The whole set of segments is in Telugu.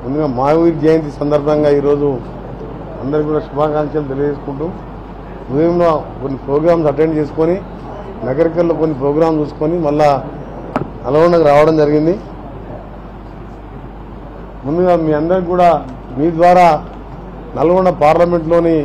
ముందుగా మహావీర్ జయంతి సందర్భంగా ఈరోజు అందరికీ కూడా శుభాకాంక్షలు తెలియజేసుకుంటూ ఉదయంలో కొన్ని ప్రోగ్రామ్స్ అటెండ్ చేసుకొని నగరికల్లో కొన్ని ప్రోగ్రామ్ చూసుకొని మళ్ళా నల్గొండకు రావడం జరిగింది ముందుగా మీ అందరికి కూడా మీ ద్వారా నల్గొండ పార్లమెంట్లోని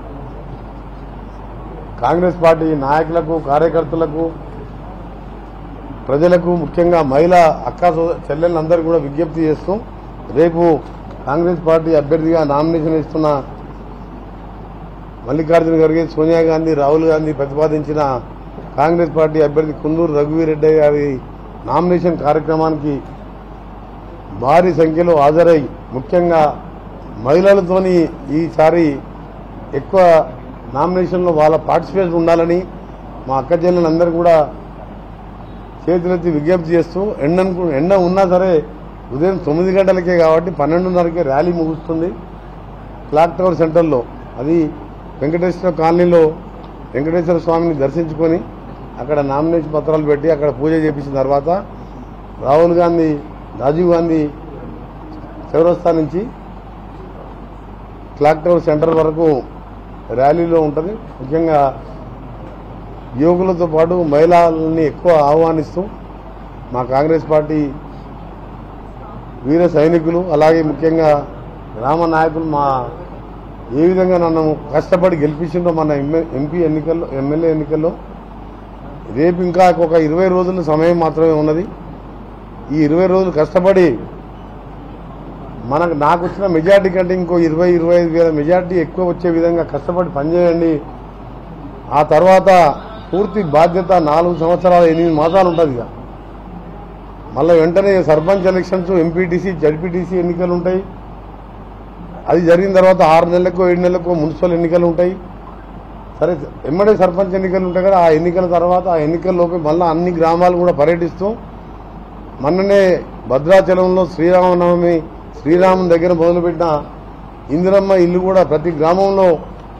కాంగ్రెస్ పార్టీ నాయకులకు కార్యకర్తలకు ప్రజలకు ముఖ్యంగా మహిళా అక్క సో- చెల్లెళ్ళందరూ కూడా విజ్ఞప్తి చేస్తూ రేపు కాంగ్రెస్ పార్టీ అభ్యర్థిగా నామినేషన్ ఇస్తున్న మల్లికార్జున ఖర్గే సోనియా గాంధీ రాహుల్ గాంధీ ప్రతిపాదించిన కాంగ్రెస్ పార్టీ అభ్యర్థి కుందూరు రఘువీర్ రెడ్డి గారి నామినేషన్ కార్యక్రమానికి భారీ సంఖ్యలో హాజరై ముఖ్యంగా మహిళలతోని ఈసారి ఎక్కువ నామినేషన్లో వాళ్ళ పార్టిసిపేషన్ ఉండాలని మా అక్క చెల్లెలందరూ కూడా చేతులెత్తి విజ్ఞప్తి చేస్తూ ఎండ ఎండ ఉన్నా సరే ఉదయం తొమ్మిది గంటలకే కాబట్టి పన్నెండున్నరకే ర్యాలీ ముగుస్తుంది క్లాక్ టవర్ సెంటర్లో అది వెంకటేశ్వర కాలనీలో వెంకటేశ్వర స్వామిని దర్శించుకొని అక్కడ నామినేషన్ పత్రాలు పెట్టి అక్కడ పూజ చేపించిన తర్వాత రాహుల్ గాంధీ రాజీవ్ గాంధీ చౌరస్తా నుంచి క్లాక్ టవర్ సెంటర్ వరకు ర్యాలీలో ఉంటుంది ముఖ్యంగా యువకులతో పాటు మహిళల్ని ఎక్కువ ఆహ్వానిస్తూ మా కాంగ్రెస్ పార్టీ వీర సైనికులు అలాగే ముఖ్యంగా గ్రామ నాయకులు మా ఏ విధంగా నన్ను కష్టపడి గెలిపించిందో మన ఎమ్మె- ఎంపీ ఎన్నికల్లో ఎమ్మెల్యే ఎన్నికల్లో రేపు ఇంకా ఒక ఇరవై రోజుల సమయం మాత్రమే ఉన్నది ఈ ఇరవై రోజులు కష్టపడి మనకు నాకు వచ్చిన మెజార్టీ కంటే ఇంకో ఇరవై ఇరవై ఐదు వేల మెజార్టీ ఎక్కువ వచ్చే విధంగా కష్టపడి పనిచేయండి ఆ తర్వాత పూర్తి బాధ్యత నాలుగు సంవత్సరాల ఎనిమిది మాసాలు ఉంటుంది ఇక మళ్ళీ వెంటనే సర్పంచ్ ఎలక్షన్స్ ఎంపీటీసీ జడ్పీటీసీ ఎన్నికలు ఉంటాయి అది జరిగిన తర్వాత ఆరు నెలలకు ఏడు నెలలకు మున్సిపల్ ఎన్నికలు ఉంటాయి సరే ఎమ్మడే సర్పంచ్ ఎన్నికలు ఉంటాయి కదా ఆ ఎన్నికల తర్వాత ఆ ఎన్నికల్లోపే మళ్ళీ అన్ని గ్రామాలు కూడా పర్యటిస్తూ మొన్ననే భద్రాచలంలో శ్రీరామనవమి శ్రీరాముని దగ్గర మొదలుపెట్టిన ఇందిరమ్మ ఇల్లు కూడా ప్రతి గ్రామంలో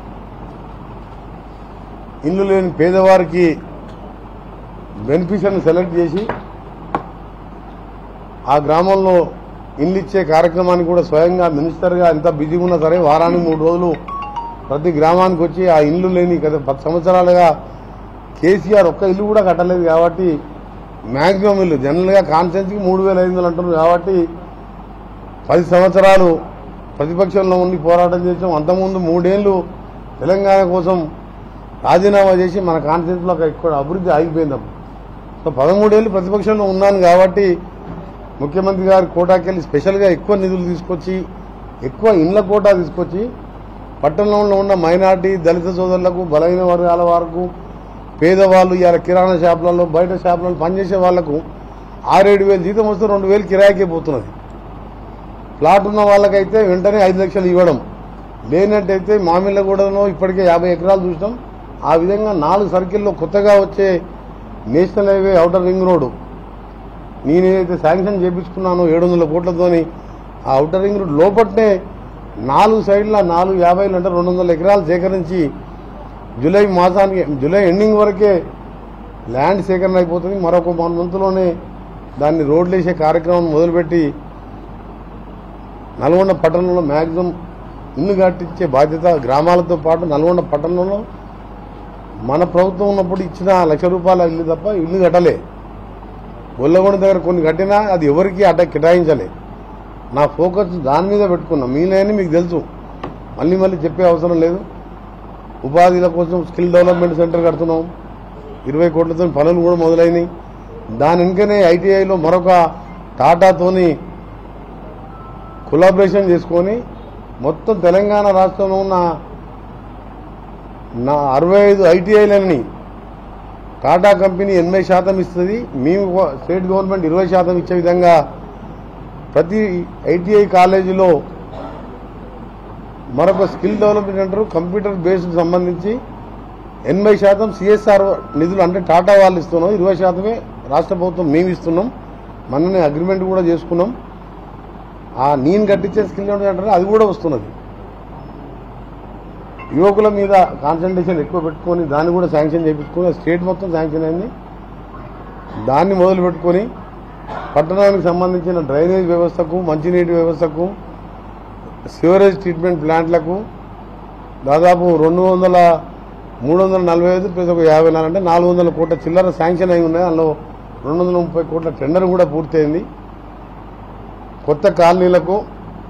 ఇల్లు లేని పేదవారికి బెనిఫిషియర్ని సెలెక్ట్ చేసి ఆ గ్రామంలో ఇల్లు ఇచ్చే కార్యక్రమానికి కూడా స్వయంగా మినిస్టర్గా ఎంత బిజీగా ఉన్నా సరే వారానికి మూడు రోజులు ప్రతి గ్రామానికి వచ్చి ఆ ఇల్లు లేని గత పది సంవత్సరాలుగా కేసీఆర్ ఒక్క ఇల్లు కూడా కట్టలేదు కాబట్టి మ్యాక్సిమం ఇల్లు జనరల్గా కాన్స్టెన్సీకి మూడు వేల ఐదు వందలు అంటున్నారు కాబట్టి పది సంవత్సరాలు ప్రతిపక్షంలో ఉండి పోరాటం చేసాం అంతకుముందు మూడేళ్లు తెలంగాణ కోసం రాజీనామా చేసి మన కాన్స్టిట్యూన్సీలో ఎక్కువ అభివృద్ధి ఆగిపోయింది సో పదమూడేళ్ళు ప్రతిపక్షంలో ఉన్నాను కాబట్టి ముఖ్యమంత్రి గారు కోటాకెళ్ళి స్పెషల్గా ఎక్కువ నిధులు తీసుకొచ్చి ఎక్కువ ఇండ్ల కోటా తీసుకొచ్చి పట్టణంలో ఉన్న మైనార్టీ దళిత సోదరులకు బలహీన వర్గాల వరకు పేదవాళ్ళు ఇవాళ కిరాణా షాపులలో బయట షాపులలో పనిచేసే వాళ్లకు ఆరేడు వేలు జీతం వస్తే రెండు వేలు కిరాయికే పోతున్నది ప్లాట్ ఉన్న వాళ్ళకైతే వెంటనే ఐదు లక్షలు ఇవ్వడం లేనట్టయితే మామిళ్ళగూడలో ఇప్పటికే యాభై ఎకరాలు చూసినాం ఆ విధంగా నాలుగు సర్కిల్లో కొత్తగా వచ్చే national highway outer ring road నేనేదైతే శాంక్షన్ చేపించుకున్నానో ఏడు వందల కోట్లతోని ఆ అవుటర్ రింగ్ రోడ్ లోపట్నే నాలుగు సైడ్ల నాలుగు యాభైలు అంటే రెండు వందల ఎకరాలు సేకరించి జూలై మాసానికి జూలై ఎండింగ్ వరకే ల్యాండ్ సేకరణ అయిపోతుంది మరొక వన్ మంత్లోనే దాన్ని రోడ్లు వేసే కార్యక్రమం మొదలుపెట్టి నల్గొండ పట్టణంలో మ్యాక్సిమం ఇల్లు కట్టించే బాధ్యత గ్రామాలతో పాటు నల్గొండ పట్టణంలో మన ప్రభుత్వం ఉన్నప్పుడు ఇచ్చిన లక్ష రూపాయల ఇల్లు తప్ప ఇల్లు కట్టలే గొల్లగొండ దగ్గర కొన్ని కట్టినా అది ఎవరికి అడ్డ కేటాయించలే నా ఫోకస్ దాని మీద పెట్టుకున్నా మీలేని మీకు తెలుసు మళ్ళీ మళ్ళీ చెప్పే అవసరం లేదు ఉపాధిల కోసం స్కిల్ డెవలప్మెంట్ సెంటర్ కడుతున్నాం ఇరవై కోట్లతో పనులు కూడా మొదలైనవి దాని వెనుకనే ఐటీఐలో మరొక టాటాతోని కొలాబరేషన్ చేసుకొని మొత్తం తెలంగాణ రాష్ట్రంలో ఉన్న నా అరవై ఐదు ఐటీఐలని టాటా కంపెనీ ఎనభై శాతం ఇస్తుంది మేము గో- స్టేట్ గవర్నమెంట్ ఇరవై శాతం ఇచ్చే విధంగా ప్రతి ఐటీఐ కాలేజీలో మరొక skill development center computer based సంబంధించి ఎనభై శాతం సిఎస్ఆర్ నిధులు అంటే టాటా వాళ్ళు ఇస్తున్నాం ఇరవై శాతమే రాష్ట్ర ప్రభుత్వం మేము ఇస్తున్నాం మొన్ననే అగ్రిమెంట్ కూడా చేసుకున్నాం ఆ నేను కట్టించే స్కిల్ డెవలప్మెంట్ సెంటర్ అది కూడా వస్తున్నది యువకుల మీద కాన్సన్ట్రేషన్ ఎక్కువ పెట్టుకొని దాన్ని కూడా శాంక్షన్ చేయించుకొని స్టేట్ మొత్తం శాంక్షన్ అయింది దాన్ని మొదలు పెట్టుకొని పట్టణానికి సంబంధించిన డ్రైనేజ్ వ్యవస్థకు మంచినీటి వ్యవస్థకు సివరేజ్ ట్రీట్మెంట్ ప్లాంట్లకు దాదాపు రెండు వందల మూడు వందల నలభై ఐదు ప్లస్ ఒక యాభై నాలుగు అంటే నాలుగు వందల కోట్ల చిల్లర శాంక్షన్ అయి ఉన్నాయి అందులో రెండు వందల ముప్పై కోట్ల టెండర్ కూడా పూర్తయింది కొత్త కాలనీలకు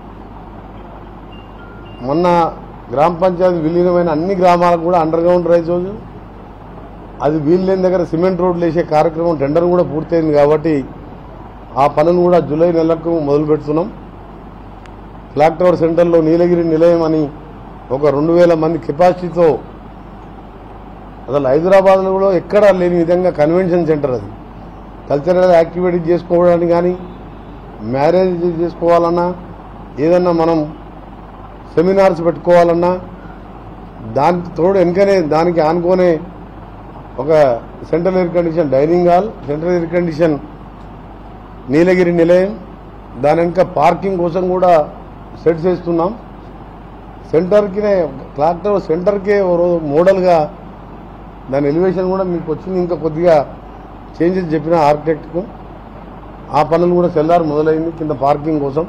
మొన్న గ్రామ పంచాయతీ విలీనమైన అన్ని గ్రామాలకు కూడా అండర్ గ్రౌండ్ రైజ్ రోజు అది వీలు లేని దగ్గర సిమెంట్ రోడ్లు వేసే కార్యక్రమం టెండర్ కూడా పూర్తయింది కాబట్టి ఆ పనులు కూడా జూలై నెలకు మొదలు పెడుతున్నాం క్లాక్ టవర్ సెంటర్లో నీలగిరి నిలయం అని ఒక రెండు వేల మంది కెపాసిటీతో అసలు హైదరాబాద్లో కూడా ఎక్కడా లేని విధంగా కన్వెన్షన్ సెంటర్ అది కల్చరల్ యాక్టివిటీ చేసుకోవడానికి కానీ మ్యారేజ్ చేసుకోవాలన్నా ఏదన్నా మనం సెమినార్స్ పెట్టుకోవాలన్నా దానికి తోడు వెనుకనే దానికి ఆనుకోనే ఒక central air condition dining hall central air condition Nilagiri Nilayam దాని వెనుక పార్కింగ్ కోసం కూడా సెట్ చేస్తున్నాం సెంటర్కినే క్లాక్ టవర్ సెంటర్కే ఓ రోజు మోడల్గా దాని ఎలివేషన్ కూడా మీకు వచ్చింది ఇంకా కొద్దిగా చేంజెస్ చెప్పిన ఆర్కిటెక్ట్కు ఆ పనులు కూడా సెల్లార్ మొదలైంది కింద పార్కింగ్ కోసం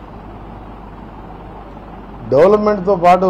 డెవలప్మెంట్తో పాటు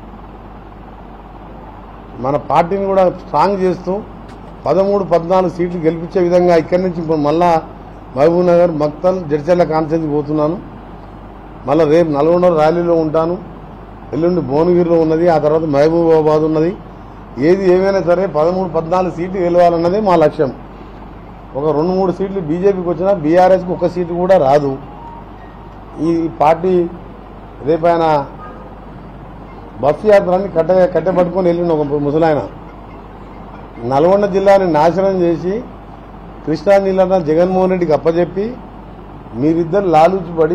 మన పార్టీని కూడా స్ట్రాంగ్ చేస్తూ పదమూడు పద్నాలుగు సీట్లు గెలిపించే విధంగా ఇక్కడి నుంచి ఇప్పుడు మళ్ళా మహబూబ్ నగర్ మక్తల్ జడ్చర్ల కాన్ఫరెన్స్ పోతున్నాను మళ్ళీ రేపు నల్గొండ ర్యాలీలో ఉంటాను ఎల్లుండి భువనగిరిలో ఉన్నది ఆ తర్వాత మహబూబాబాద్ ఉన్నది ఏది ఏమైనా సరే పదమూడు పద్నాలుగు సీట్లు గెలవాలన్నదే మా లక్ష్యం ఒక రెండు మూడు సీట్లు బీజేపీకి వచ్చినా బీఆర్ఎస్కి ఒక సీటు కూడా రాదు ఈ పార్టీ రేపు ఆయన బస్సు యాత్రని కట్ట కట్టెపట్టుకొని వెళ్ళిన ఒక ముసలాయన నల్గొండ జిల్లాని నాశనం చేసి కృష్ణా నీళ్ళన్న జగన్మోహన్ రెడ్డికి అప్పచెప్పి మీరిద్దరు లాలూచిపడి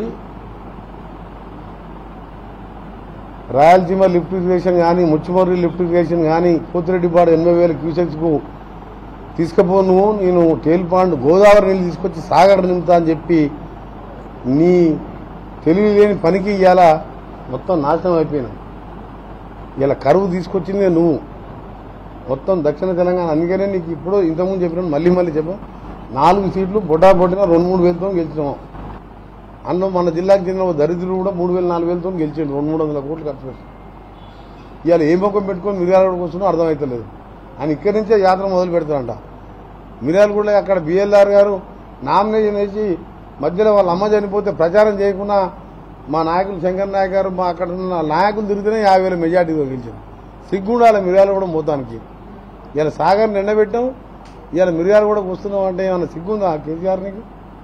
రాయలసీమ లిఫ్ట్ ఇరిగేషన్ కానీ ముచ్చుమర్రి లిఫ్ట్ ఇరిగేషన్ కానీ పోతిరెడ్డిపాడు ఎనభై వేల క్యూసెక్స్కు తీసుకుపో నువ్వు నేను టేల్పాండ్ గోదావరి నీళ్ళు తీసుకొచ్చి సాగర్ నింపుతా అని చెప్పి నీ తెలివి లేని పనికి ఇవాళ మొత్తం నాశనం అయిపోయినా ఇలా కరువు తీసుకొచ్చిందే నువ్వు మొత్తం దక్షిణ తెలంగాణ అందుకనే నీకు ఇప్పుడు ఇంతకుముందు చెప్పిన మళ్ళీ మళ్ళీ చెప్పాం నాలుగు సీట్లు బొటా పొట్టిన రెండు మూడు వేలతో గెలిచినాం అందులో మన జిల్లాకు చెందిన ఒక దరిద్రుడు కూడా మూడు వేల నాలుగు వేలతో గెలిచిండు రెండు మూడు వందల కోట్లు ఖర్చు పెట్టి ఇవాళ ఏ ముఖం పెట్టుకొని మిర్యాలగూడకు వస్తున్నా అర్థమవుతలేదు ఆయన ఇక్కడి నుంచే యాత్ర మొదలు పెడతాడంట మిర్యాలగూడలో అక్కడ బిఎల్ఆర్ గారు నామినేషన్ వేసి మధ్యలో వాళ్ళ అమ్మ చనిపోతే ప్రచారం చేయకుండా మా నాయకులు శంకర్ నాయక్ గారు మా అక్కడ ఉన్న నాయకులు తిరిగితేనే యాభై వేల మెజార్టీతో గెలిచారు సిగ్గుండాలి మిర్యాల కూడా మొత్తానికి ఇలా సాగర్ నిండబెట్టాం ఇవాళ మిర్యాలు కూడా వస్తున్నాం అంటే ఏమన్నా సిగ్గుందా కేసీఆర్ నీకు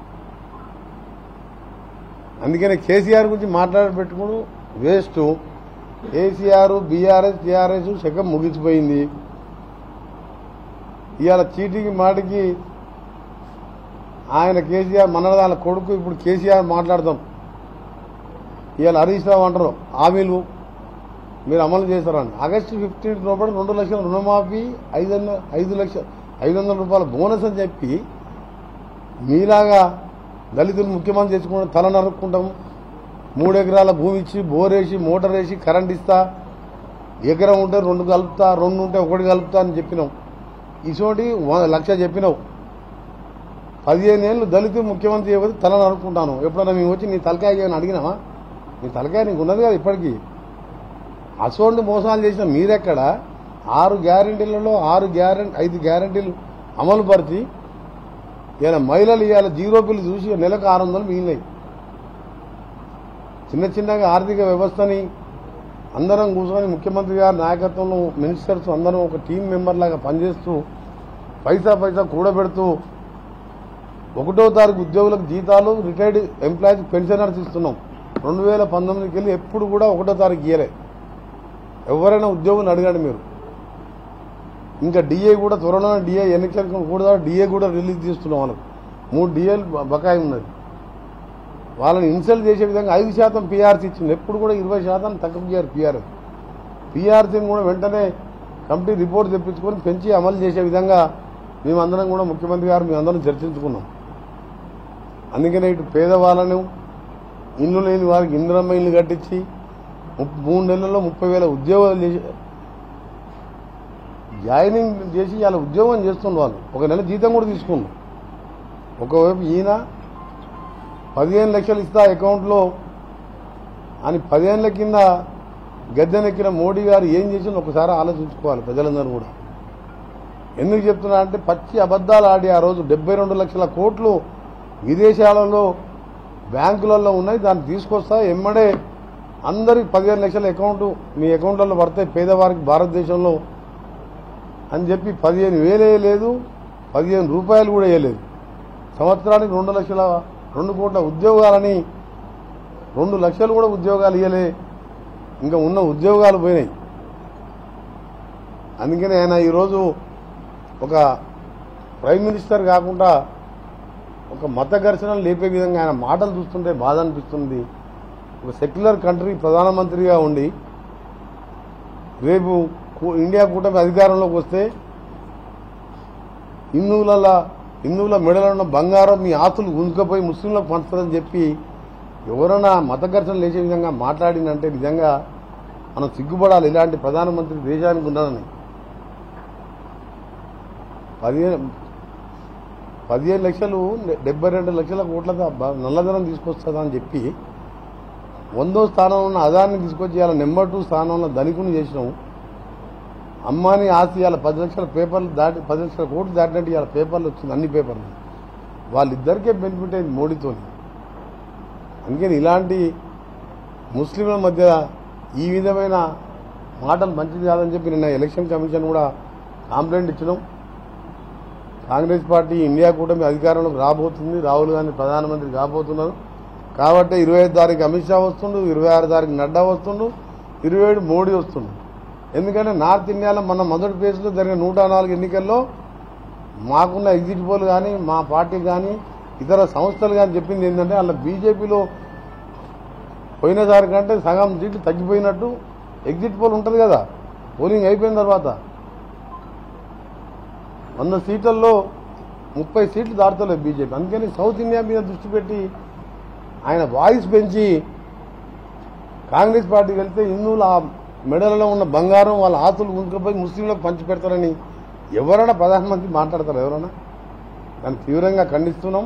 అందుకనే కేసీఆర్ గురించి మాట్లాడబెట్టుకుడు వేస్ట్ కేసీఆర్ బీఆర్ఎస్ టీఆర్ఎస్ శకం ముగిసిపోయింది ఇవాళ చీటికి మాటికి ఆయన కేసీఆర్ మన వాళ్ళ కొడుకు ఇప్పుడు కేసీఆర్ మాట్లాడతాం ఇవాళ హరీష్ రావు అంటారు హామీలు మీరు అమలు చేస్తారని ఆగస్టు ఫిఫ్టీన్త్ లోపల రెండు లక్షల రుణమాఫీ ఐదు వందల ఐదు లక్షల ఐదు వందల రూపాయల బోనస్ అని చెప్పి మీలాగా దళితులు ముఖ్యమంత్రి తెచ్చుకుని తల నరుక్కుంటాం మూడు ఎకరాల భూమి ఇచ్చి బోర్ వేసి మోటార్ వేసి కరెంట్ ఇస్తా ఎకరం ఉంటే రెండు కలుపుతా రెండు ఉంటే ఒకటి కలుపుతా అని చెప్పినాం ఇటువంటి వ- లక్ష చెప్పినావు పదిహేను ఏళ్ళు దళిత ముఖ్యమంత్రి చేయబోతే తల నరుక్కుంటాను ఎప్పుడైనా మేము వచ్చి నీ తలకాయ ఏమైనా అడిగినావా నీ తలకాయ నీకు ఉన్నది కదా ఇప్పటికీ అసోంటి మోసాలు చేసిన మీరెక్కడ ఆరు గ్యారంటీలలో ఆరు గ్యారంటీ ఐదు గ్యారంటీలు అమలు పరిచి ఇలా మహిళలు ఇవాళ జీరో బిల్లు చూసి నెలకు ఆరు వందలు మిగిలినాయి చిన్న చిన్నగా ఆర్థిక వ్యవస్థని అందరం కూర్చొని ముఖ్యమంత్రి గారి నాయకత్వంలో మినిస్టర్స్ అందరం ఒక టీం మెంబర్ లాగా పనిచేస్తూ పైసా పైసా కూడబెడుతూ ఒకటో తారీఖు ఉద్యోగులకు జీతాలు రిటైర్డ్ ఎంప్లాయీస్ పెన్షనర్స్ ఇస్తున్నాం రెండు వేల పంతొమ్మిదికి వెళ్ళి ఎప్పుడు కూడా ఒకటో తారీఖు ఇయ్యలే ఎవరైనా ఉద్యోగులు అడగండి మీరు ఇంకా డిఏ కూడా త్వరలో డిఏ ఎన్నికలకు కూడా డిఏ కూడా రిలీజ్ చేస్తున్నాం వాళ్ళకు మూడు డిఏలు బ- బకాయి ఉన్నది వాళ్ళని ఇన్సల్ట్ చేసే విధంగా ఐదు శాతం పీఆర్సీ ఇచ్చింది ఎప్పుడు కూడా ఇరవై శాతం తక్కువ చేయరు పీఆర్ఎస్ పీఆర్సీని కూడా వెంటనే కమిటీ రిపోర్ట్ తెప్పించుకొని పెంచి అమలు చేసే విధంగా మేమందరం కూడా ముఖ్యమంత్రి గారు మేమందరం చర్చించుకున్నాం అందుకనే ఇటు పేదవాళ్ళను ఇల్లు లేని వారికి ఇంద్రమ్మ ఇల్లు కట్టించి ముప్- మూడు నెలల్లో ముప్పై వేల ఉద్యోగాలు చేసి జాయినింగ్ చేసి వాళ్ళ ఉద్యోగం చేస్తున్నారు వాళ్ళు ఒక నెల జీతం కూడా తీసుకున్నారు ఒకవైపు ఈయన పదిహేను లక్షలు ఇస్తా అకౌంట్లో అని పదేళ్ల కింద గద్దెనెక్కిన మోడీ గారు ఏం చేసిందో ఒకసారి ఆలోచించుకోవాలి ప్రజలందరూ కూడా ఎందుకు చెప్తున్నా అంటే పచ్చి అబద్ధాలు ఆడి ఆ రోజు డెబ్బై రెండు లక్షల కోట్లు విదేశాలలో బ్యాంకులలో ఉన్నాయి దాన్ని తీసుకొస్తా ఎమ్మడే అందరికి పదిహేను లక్షల అకౌంట్ మీ అకౌంట్లలో పడితే పేదవారికి భారతదేశంలో అని చెప్పి పదిహేను వేలు వేయలేదు పదిహేను రూపాయలు కూడా వేయలేదు సంవత్సరానికి రెండు లక్షల రెండు కోట్ల ఉద్యోగాలని రెండు లక్షలు కూడా ఉద్యోగాలు ఇవ్వలే ఇంకా ఉన్న ఉద్యోగాలు పోయినాయి అందుకనే ఆయన ఈరోజు ఒక ప్రైమ్ మినిస్టర్ కాకుండా ఒక మత ఘర్షణలు లేపే విధంగా ఆయన మాటలు చూస్తుంటే బాధ అనిపిస్తుంది ఒక సెక్యులర్ కంట్రీ ప్రధానమంత్రిగా ఉండి రేపు కు- ఇండియా కూటమి అధికారంలోకి వస్తే హిందువుల హిందువుల మెడలో ఉన్న బంగారం మీ ఆస్తులు గుంజుకపోయి ముస్లింలకు పంచుతుందని చెప్పి ఎవరైనా మత ఘర్షణ లేచే విధంగా మాట్లాడిందంటే నిజంగా మనం సిగ్గుపడాలి ఇలాంటి ప్రధానమంత్రి దేశానికి ఉన్నారని పదిహేను పదిహేను లక్షలు డెబ్బై రెండు లక్షల కోట్ల దా- బ- నల్లధనం తీసుకొస్తుందా అని చెప్పి వందో స్థానంలో ఉన్న అదాన్ని తీసుకొచ్చి ఇవాళ నెంబర్ టూ స్థానంలో ధనికుని చేసినాం అమ్మాని ఆస్తి ఇవాళ పది లక్షల పేపర్లు దాటి పది లక్షల కోట్లు దాటినట్టు ఇవాళ పేపర్లు వచ్చింది అన్ని పేపర్లు వాళ్ళిద్దరికే బెనిఫిట్ అయింది మోడీతో అందుకని ఇలాంటి ముస్లింల మధ్య ఈ విధమైన మాటలు మంచిది కాదని చెప్పి నిన్న ఎలక్షన్ కమిషన్ కూడా కంప్లైంట్ ఇచ్చినాం కాంగ్రెస్ పార్టీ ఇండియా కూటమి అధికారంలోకి రాబోతుంది రాహుల్ గాంధీ ప్రధానమంత్రి కాబోతున్నారు కాబట్టి ఇరవై ఐదు తారీఖు అమిత్ షా వస్తుండు ఇరవై ఆరు తారీఖు నడ్డా వస్తుండు ఇరవై ఏడు మోడీ వస్తుండు ఎందుకంటే నార్త్ ఇండియాలో మన మొదటి ఫేజ్లో జరిగిన నూట నాలుగు ఎన్నికల్లో మాకున్న ఎగ్జిట్ పోల్ కానీ మా పార్టీ కానీ ఇతర సంస్థలు కానీ చెప్పింది ఏంటంటే అలా బీజేపీలో పోయినసారి కంటే సగం సీట్లు తగ్గిపోయినట్టు ఎగ్జిట్ పోల్ ఉంటుంది కదా పోలింగ్ అయిపోయిన తర్వాత వంద సీట్లలో ముప్పై సీట్లు దాటుతలేదు బీజేపీ అందుకని సౌత్ ఇండియా మీద దృష్టి పెట్టి ఆయన వాయిస్ పెంచి కాంగ్రెస్ పార్టీకి వెళ్తే హిందువుల ఆ మెడలలో ఉన్న బంగారం వాళ్ళ ఆస్తులు గుంజుకుపోయి ముస్లింలకు పంచి పెడతారని ఎవరైనా ప్రధానమంత్రి మాట్లాడతారు ఎవరైనా దాన్ని తీవ్రంగా ఖండిస్తున్నాం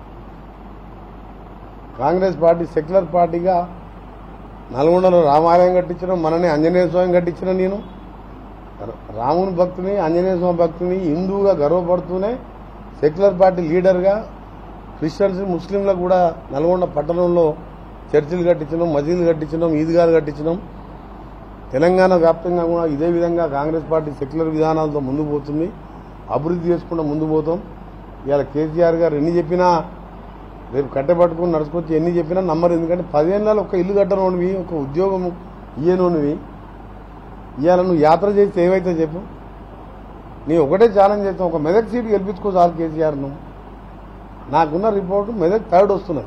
కాంగ్రెస్ పార్టీ సెక్యులర్ పార్టీగా నల్గొండలో రామాలయం కట్టించడం మననే ఆంజనేయ స్వామి కట్టించిన నేను రాముని భక్తుని ఆంజనేయ స్వామి భక్తుని హిందువుగా గర్వపడుతూనే సెక్యులర్ పార్టీ లీడర్గా క్రిస్టియన్స్ ముస్లింలకు కూడా నల్గొండ పట్టణంలో చర్చిలు కట్టించడం మసీదులు కట్టించడం ఈద్గాలు కట్టించడం తెలంగాణ వ్యాప్తంగా కూడా ఇదే విధంగా కాంగ్రెస్ పార్టీ సెక్యులర్ విధానాలతో ముందు పోతుంది అభివృద్ధి చేసుకుంటూ ముందు పోతాం ఇవాళ కేసీఆర్ గారు ఎన్ని చెప్పినా రేపు కట్టెపట్టుకుని నడుచుకొచ్చి ఎన్ని చెప్పినా నమ్మరు ఎందుకంటే పదేళ్ళలో ఒక ఇల్లు కట్టనోనివి ఒక ఉద్యోగం ఇయ్యనోనివి ఇవాళ నువ్వు యాత్ర చేస్తే ఏమైతే చెప్పు నీ ఒకటే ఛాలెంజ్ చేస్తావు ఒక మెదక్ సీట్ గెలిపించుకో చాలు కేసీఆర్ నువ్వు నాకున్న రిపోర్టు మెదక్ థర్డ్ వస్తున్నది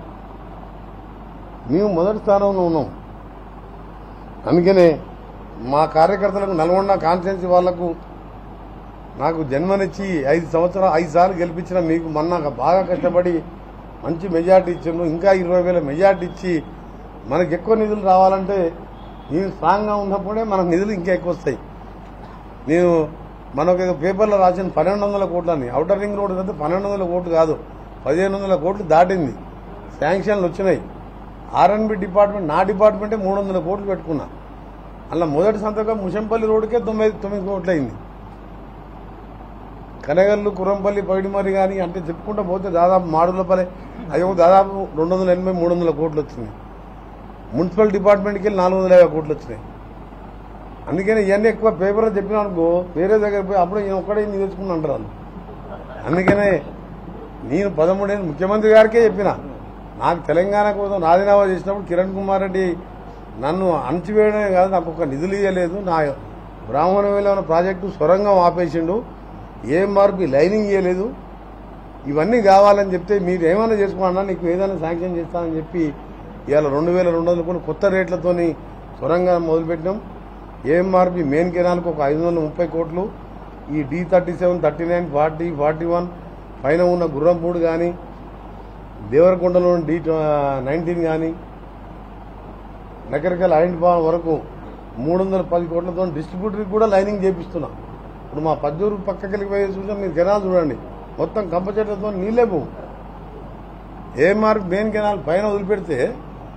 మేము మొదటి స్థానంలో ఉన్నాం అందుకనే మా కార్యకర్తలకు నల్గొండ కాన్స్టిట్యున్సీ వాళ్లకు నాకు జన్మనిచ్చి ఐదు సంవత్సరాలు ఐదు సార్లు గెలిపించిన మీకు మొన్న బాగా కష్టపడి మంచి మెజార్టీ ఇచ్చిండు ఇంకా ఇరవై వేల మెజార్టీ ఇచ్చి మనకి ఎక్కువ నిధులు రావాలంటే నేను స్ట్రాంగ్గా ఉన్నప్పుడే మనకు నిధులు ఇంకా ఎక్కువ వస్తాయి నేను మనకు ఏదో పేపర్లో రాసిన పన్నెండు వందల కోట్లు అని అవుటర్ రింగ్ రోడ్ అయితే పన్నెండు వందల కోట్లు కాదు పదిహేను వందల కోట్లు దాటింది శాంక్షన్లు వచ్చినాయి ఆర్ఎన్బి డిపార్ట్మెంట్ నా డిపార్ట్మెంటే మూడు వందల కోట్లు పెట్టుకున్నా అలా మొదటి సంతకం ముషంపల్లి రోడ్డుకే తొమ్మిది తొమ్మిది కోట్లు అయింది కనగల్లు కురంపల్లి పైడిమరి కానీ అంటే చెప్పుకుంటూ పోతే దాదాపు మాడులపల్లి అయ్యో దాదాపు రెండు వందల ఎనభై మూడు వందల కోట్లు వచ్చినాయి మున్సిపల్ డిపార్ట్మెంట్కి వెళ్ళి నాలుగు వందల యాభై కోట్లు వచ్చినాయి అందుకని ఇవన్నీ ఎక్కువ పేపర్లో చెప్పినా అనుకో వేరే దగ్గర పోయి అప్పుడు ఈయన ఒక్కడే ఇన్ని తెచ్చుకుని అంటారు వాళ్ళు అందుకనే నేను పదమూడేళ్ళు ముఖ్యమంత్రి గారికే చెప్పిన నాకు తెలంగాణ కోసం రాజీనామా చేసినప్పుడు కిరణ్ కుమార్ రెడ్డి నన్ను అణచివేయడమే కాదు నాకు ఒక నిధులు ఇవ్వలేదు నా బ్రాహ్మణ వేల ప్రాజెక్టు సొరంగం ఆపేసిండు ఏం మార్పు లైనింగ్ ఇవ్వలేదు ఇవన్నీ కావాలని చెప్తే మీరు ఏమైనా చేసుకోమన్నా నీకు ఏదైనా శాంక్షన్ చేస్తానని చెప్పి ఇవాళ రెండు వేల రెండు వందల కోట్లు కొత్త రేట్లతోని సొరంగం మొదలుపెట్టినాం ఏఎంఆర్పి మెయిన్ కెనాల్కి ఒక ఐదు వందల ముప్పై కోట్లు ఈ D thirty seven thirty nine forty forty one పైన ఉన్న గుర్రంపూడి కానీ దేవరకొండలో డి నైన్టీన్ కానీ నకరికల్ ఐండ్ పాన్ వరకు మూడు వందల పది కోట్లతో డిస్ట్రిబ్యూటర్కి కూడా లైనింగ్ చేపిస్తున్నాం ఇప్పుడు మా పద్దూరు పక్కకెళ్ళి పోయి చూస్తే మీరు కెనాల్ చూడండి మొత్తం కంప చెట్లతో నీళ్ళే పోవు ఏఎంఆర్ మెయిన్ కెనాల్ పైన వదిలిపెడితే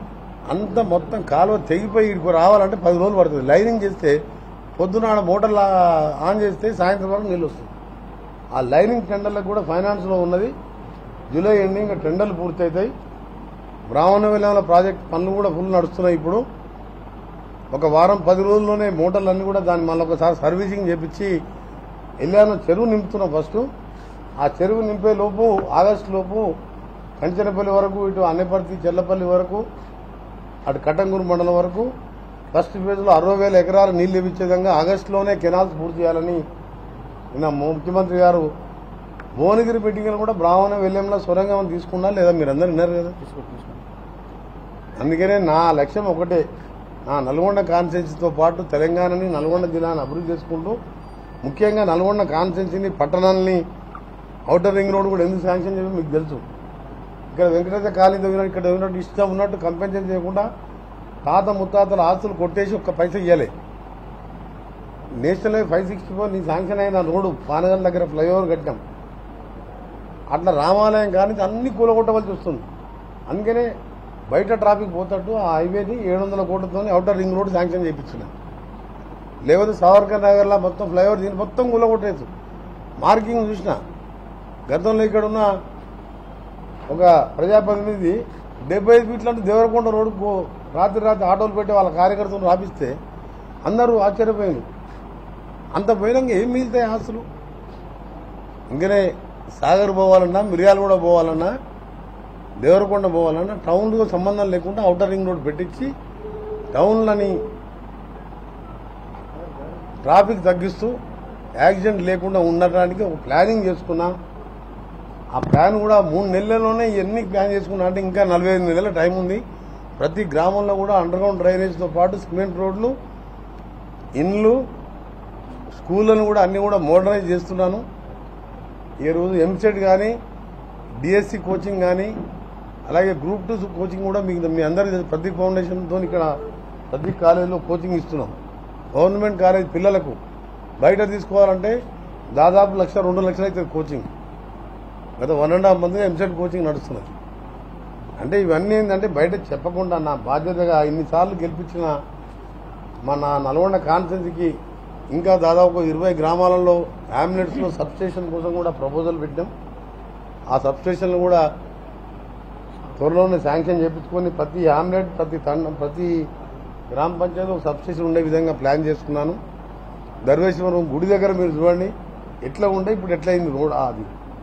అంత మొత్తం కాలువ తెగిపోయి ఇక్కడికి రావాలంటే పది రోజులు పడుతుంది లైనింగ్ చేస్తే పొద్దున ఆడ మోటార్లు ఆన్ చేస్తే సాయంత్రం వరకు నీళ్ళు వస్తుంది ఆ లైనింగ్ టెండర్లకు కూడా ఫైనాన్స్లో ఉన్నది జూలై ఎండింగ్ టెండర్లు పూర్తవుతాయి బ్రాహ్మణ విలంలో ప్రాజెక్ట్ పనులు కూడా ఫుల్ నడుస్తున్నాయి ఇప్పుడు ఒక వారం పది రోజుల్లోనే మోటార్లన్నీ కూడా దాన్ని మళ్ళీ ఒకసారి సర్వీసింగ్ చేపించి వెళ్ళాను చెరువు నింపుతున్నాం ఫస్ట్ ఆ చెరువు నింపే లోపు ఆగస్టు లోపు కంచనపల్లి వరకు ఇటు అన్నపర్తి చెల్లపల్లి వరకు అటు కట్టంగూరు మండలం వరకు ఫస్ట్ ఫేజ్లో అరవై వేల ఎకరాలు నీళ్లు ఇప్పించే విధంగా ఆగస్టులోనే కెనాల్స్ పూర్తి చేయాలని నిన్న ముఖ్యమంత్రి గారు భువనగిరి మీటింగ్లో కూడా బ్రాహ్మణ వెల్లెంలో సొరంగం తీసుకున్నా లేదా మీరు అందరు విన్నారు కదా అందుకనే నా లక్ష్యం ఒకటే నా నల్గొండ కాన్స్టిట్యున్సీతో పాటు తెలంగాణని నల్గొండ జిల్లాను అభివృద్ధి చేసుకుంటూ ముఖ్యంగా నల్గొండ కాన్స్టిట్యున్సీని పట్టణాలని ఔటర్ రింగ్ రోడ్ కూడా ఎందుకు శాంక్షన్ చేయడం మీకు తెలుసు ఇక్కడ వెంకటేశ్వర కాలనీ తవ్వినట్టు ఇక్కడ తవ్వినట్టు ఇష్టం ఉన్నట్టు కంపెన్సేషన్ చేయకుండా తాత ముత్తాతల ఆస్తులు కొట్టేసి ఒక్క పైస ఇవ్వాలి national highway five sixty four నీ శాంక్షన్ అయిన రోడ్డు పానగల్ దగ్గర ఫ్లైఓవర్ కట్టాం అట్లా రామాలయం కానీ అన్ని కూలగొట్టవలసి వస్తుంది అందుకనే బయట ట్రాఫిక్ పోతట్టు ఆ హైవేని ఏడు వందల కోట్లతో అవుటర్ రింగ్ రోడ్ శాంక్షన్ చేయించిన లేకపోతే సావర్కర్ నగర్లో మొత్తం ఫ్లైఓవర్ దీన్ని మొత్తం కూలగొట్టేచ్చు మార్కింగ్ చూసిన గతంలో ఇక్కడ ఉన్న ఒక ప్రజాప్రతినిధి డెబ్బై ఐదు ఫీట్ల అంటే దేవరకొండ రోడ్డుకు రాత్రి రాత్రి ఆటోలు పెట్టి వాళ్ళ కార్యకర్తలు రాపిస్తే అందరూ ఆశ్చర్యపోయారు అంత పోయినాక ఏం మిగులుతాయి ఆస్తులు ఇంకనే సాగర్ పోవాలన్నా మిరియాలు కూడా పోవాలన్నా దేవరకొండ పోవాలన్నా టౌన్తో సంబంధం లేకుండా అవుటర్ రింగ్ రోడ్ పెట్టించి టౌన్లని ట్రాఫిక్ తగ్గిస్తూ యాక్సిడెంట్ లేకుండా ఉండటానికి ఒక ప్లానింగ్ చేసుకున్నాం ఆ ప్లాన్ కూడా మూడు నెలల్లోనే ఎన్ని ప్లాన్ చేసుకున్నా అంటే ఇంకా నలభై ఐదు నెలల టైం ఉంది ప్రతి గ్రామంలో కూడా అండర్గ్రౌండ్ డ్రైనేజ్తో పాటు సిమెంట్ రోడ్లు ఇండ్లు స్కూళ్ళను కూడా అన్ని కూడా మోడర్నైజ్ చేస్తున్నాను ఈ రోజు ఎంసెట్ కానీ డిఎస్సి కోచింగ్ కానీ అలాగే గ్రూప్ టూ కోచింగ్ కూడా మీకు మీ అందరికీ తెలుసు. ప్రతి ఫౌండేషన్తో ఇక్కడ ప్రతి కాలేజీలో కోచింగ్ ఇస్తున్నాం గవర్నమెంట్ కాలేజ్ పిల్లలకు బయట తీసుకోవాలంటే దాదాపు లక్ష రెండు లక్షలు అవుతుంది కోచింగ్ గత one and half month EAMCET coaching నడుస్తున్నది అంటే ఇవన్నీ ఏంటంటే బయట చెప్పకుండా నా బాధ్యతగా ఇన్నిసార్లు గెలిపించిన మన నల్గొండ కాన్స్టెన్సీకి ఇంకా దాదాపు ఇరవై గ్రామాలలో అంబులెన్స్లో సబ్స్టేషన్ కోసం కూడా ప్రపోజల్ పెట్టాం ఆ సబ్స్టేషన్లు కూడా త్వరలోనే శాంక్షన్ చేపించుకొని ప్రతి ఆమ్లెట్ ప్రతి తండ ప్రతి గ్రామ పంచాయతీ ఒక సబ్స్టేషన్ ఉండే విధంగా ప్లాన్ చేసుకున్నాను ధర్వేశ్వరం గుడి దగ్గర మీరు చూడండి ఎట్లా ఉండే ఇప్పుడు ఎట్లా అయింది రోడ్ అది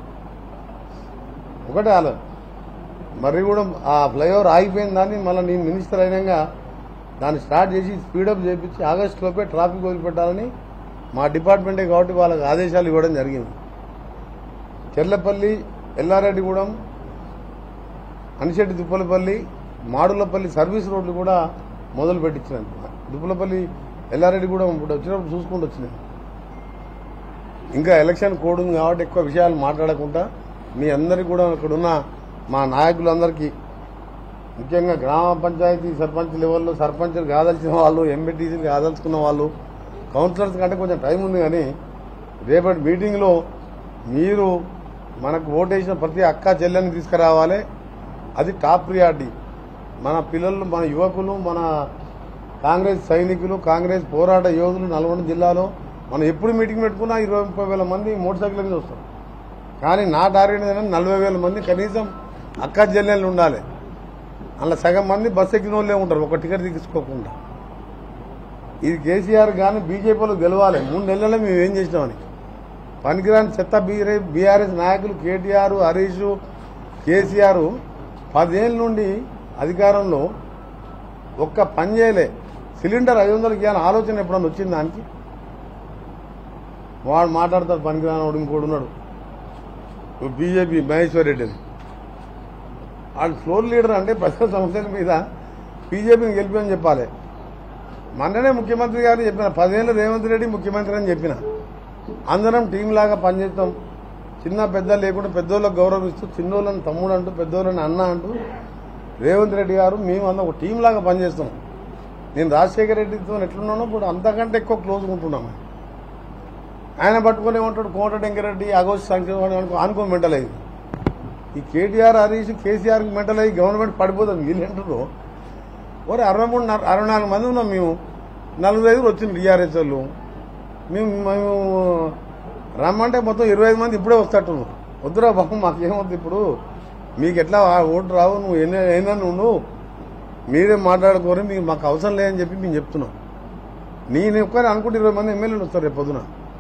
ఒకటే ఆలోచన మరి కూడా ఆ ఫ్లైఓవర్ ఆగిపోయిన దాన్ని మళ్ళీ నేను మినిస్టర్ అయినాక దాన్ని స్టార్ట్ చేసి స్పీడప్ చేయించి ఆగస్టు లోపే ట్రాఫిక్ వదిలిపెట్టాలని మా డిపార్ట్మెంటే కాబట్టి వాళ్ళకి ఆదేశాలు ఇవ్వడం జరిగింది చెర్లపల్లి ఎల్లారెడ్డిగూడెం అనిశెట్టి దుప్పలపల్లి మాడులపల్లి సర్వీస్ రోడ్లు కూడా మొదలు పెట్టించినాను దుప్పలపల్లి ఎల్లారెడ్డిగూడెం ఇప్పుడు వచ్చినప్పుడు చూసుకుంటూ వచ్చినాయి ఇంకా ఎలక్షన్ కోడ్ ఉంది కాబట్టి ఎక్కువ విషయాలు మాట్లాడకుండా మీ అందరికీ కూడా ఇక్కడున్న మా నాయకులందరికీ ముఖ్యంగా గ్రామ పంచాయతీ సర్పంచ్ లెవెల్లో సర్పంచ్లు కాదలిసిన వాళ్ళు ఎంపీటీసీలు కాదలుచుకున్న వాళ్ళు కౌన్సిలర్స్ కంటే కొంచెం టైం ఉంది కానీ రేపటి మీటింగ్లో మీరు మనకు ఓటేసిన ప్రతి అక్క చెల్లెని తీసుకురావాలి అది టాప్ ప్రియారిటీ మన పిల్లలు మన యువకులు మన కాంగ్రెస్ సైనికులు కాంగ్రెస్ పోరాట యోధులు నల్గొండ జిల్లాలో మనం ఎప్పుడు మీటింగ్ పెట్టుకున్నా ఇరవై ముప్పై వేల మంది మోటార్ సైకిల్ మీద వస్తారు కానీ నా టార్గెట్ ఏంటంటే నలభై వేల మంది కనీసం అక్క చెల్లెళ్ళు ఉండాలి అలా సగం మంది బస్ ఎక్కిన వాళ్ళే ఉంటారు ఒక టికెట్ తీసుకోకుండా ఇది కేసీఆర్ కానీ బీజేపీలో గెలవాలి మూడు నెలల్లో మేము ఏం చేసినామని పనికిరాని చెత్త బీరే బీఆర్ఎస్ నాయకులు కేటీఆర్ హరీష్ కేసీఆర్ పదేళ్ళ నుండి అధికారంలో ఒక్క పని చేయలే సిలిండర్ ఐదు వందలకి ఇవ్వాలని ఆలోచన ఎప్పుడన్నా వచ్చింది దానికి వాడు మాట్లాడతాడు పనికిరానోడు ఇంకోడు ఉన్నాడు బీజేపీ మహేశ్వర్ రెడ్డి అని వాళ్ళు ఫ్లోర్ లీడర్ అంటే ప్రజల సమస్యల మీద బీజేపీని గెలిపని చెప్పాలి మొన్ననే ముఖ్యమంత్రి గారు చెప్పిన పదేళ్ళు రేవంత్ రెడ్డి ముఖ్యమంత్రి అని చెప్పిన అందరం టీం లాగా పనిచేస్తాం చిన్న పెద్ద లేకుండా పెద్దోళ్ళకి గౌరవిస్తూ చిన్నోళ్ళని తమ్ముడు అంటూ పెద్దోళ్ళని అన్న అంటూ రేవంత్ రెడ్డి గారు మేము అందరం ఒక టీం లాగా పనిచేస్తాం నేను రాజశేఖర రెడ్డితో ఎట్లున్నానో ఇప్పుడు అంతకంటే ఎక్కువ క్లోజ్గా ఉంటున్నాం ఆయన పట్టుకునే ఉంటాడు కోమటెంకరెడ్డి ఆగోస్ట్ సంక్షేమ అనుకో అనుకో మెంటల్ అయింది ఈ కేటీఆర్ హరీష్ కేసీఆర్కి మెంటల్ అయ్యి గవర్నమెంట్ పడిపోతుంది వీళ్ళు అంటారు ఓరే అరవై మూడు నర- అరవై నాలుగు మంది ఉన్నాం మేము నలుగురు ఐదుగురు వచ్చింది టీఆర్ఎస్ వాళ్ళు మేము మేము రమ్మంటే మొత్తం ఇరవై ఐదు మంది ఇప్పుడే వస్తట్టు వద్దురా బాబు మాకేమవుతుంది ఇప్పుడు మీకు ఎట్లా ఆ ఓటు రావు నువ్వు ఎన్ని అయినా నువ్వు మీరే మాట్లాడుకోరు మీకు మాకు అవసరం లేదని చెప్పి మేము చెప్తున్నాం నేను ఒక్కరే అనుకుంటే ఇరవై మంది ఎమ్మెల్యేలు వస్తారు రేపు పొద్దున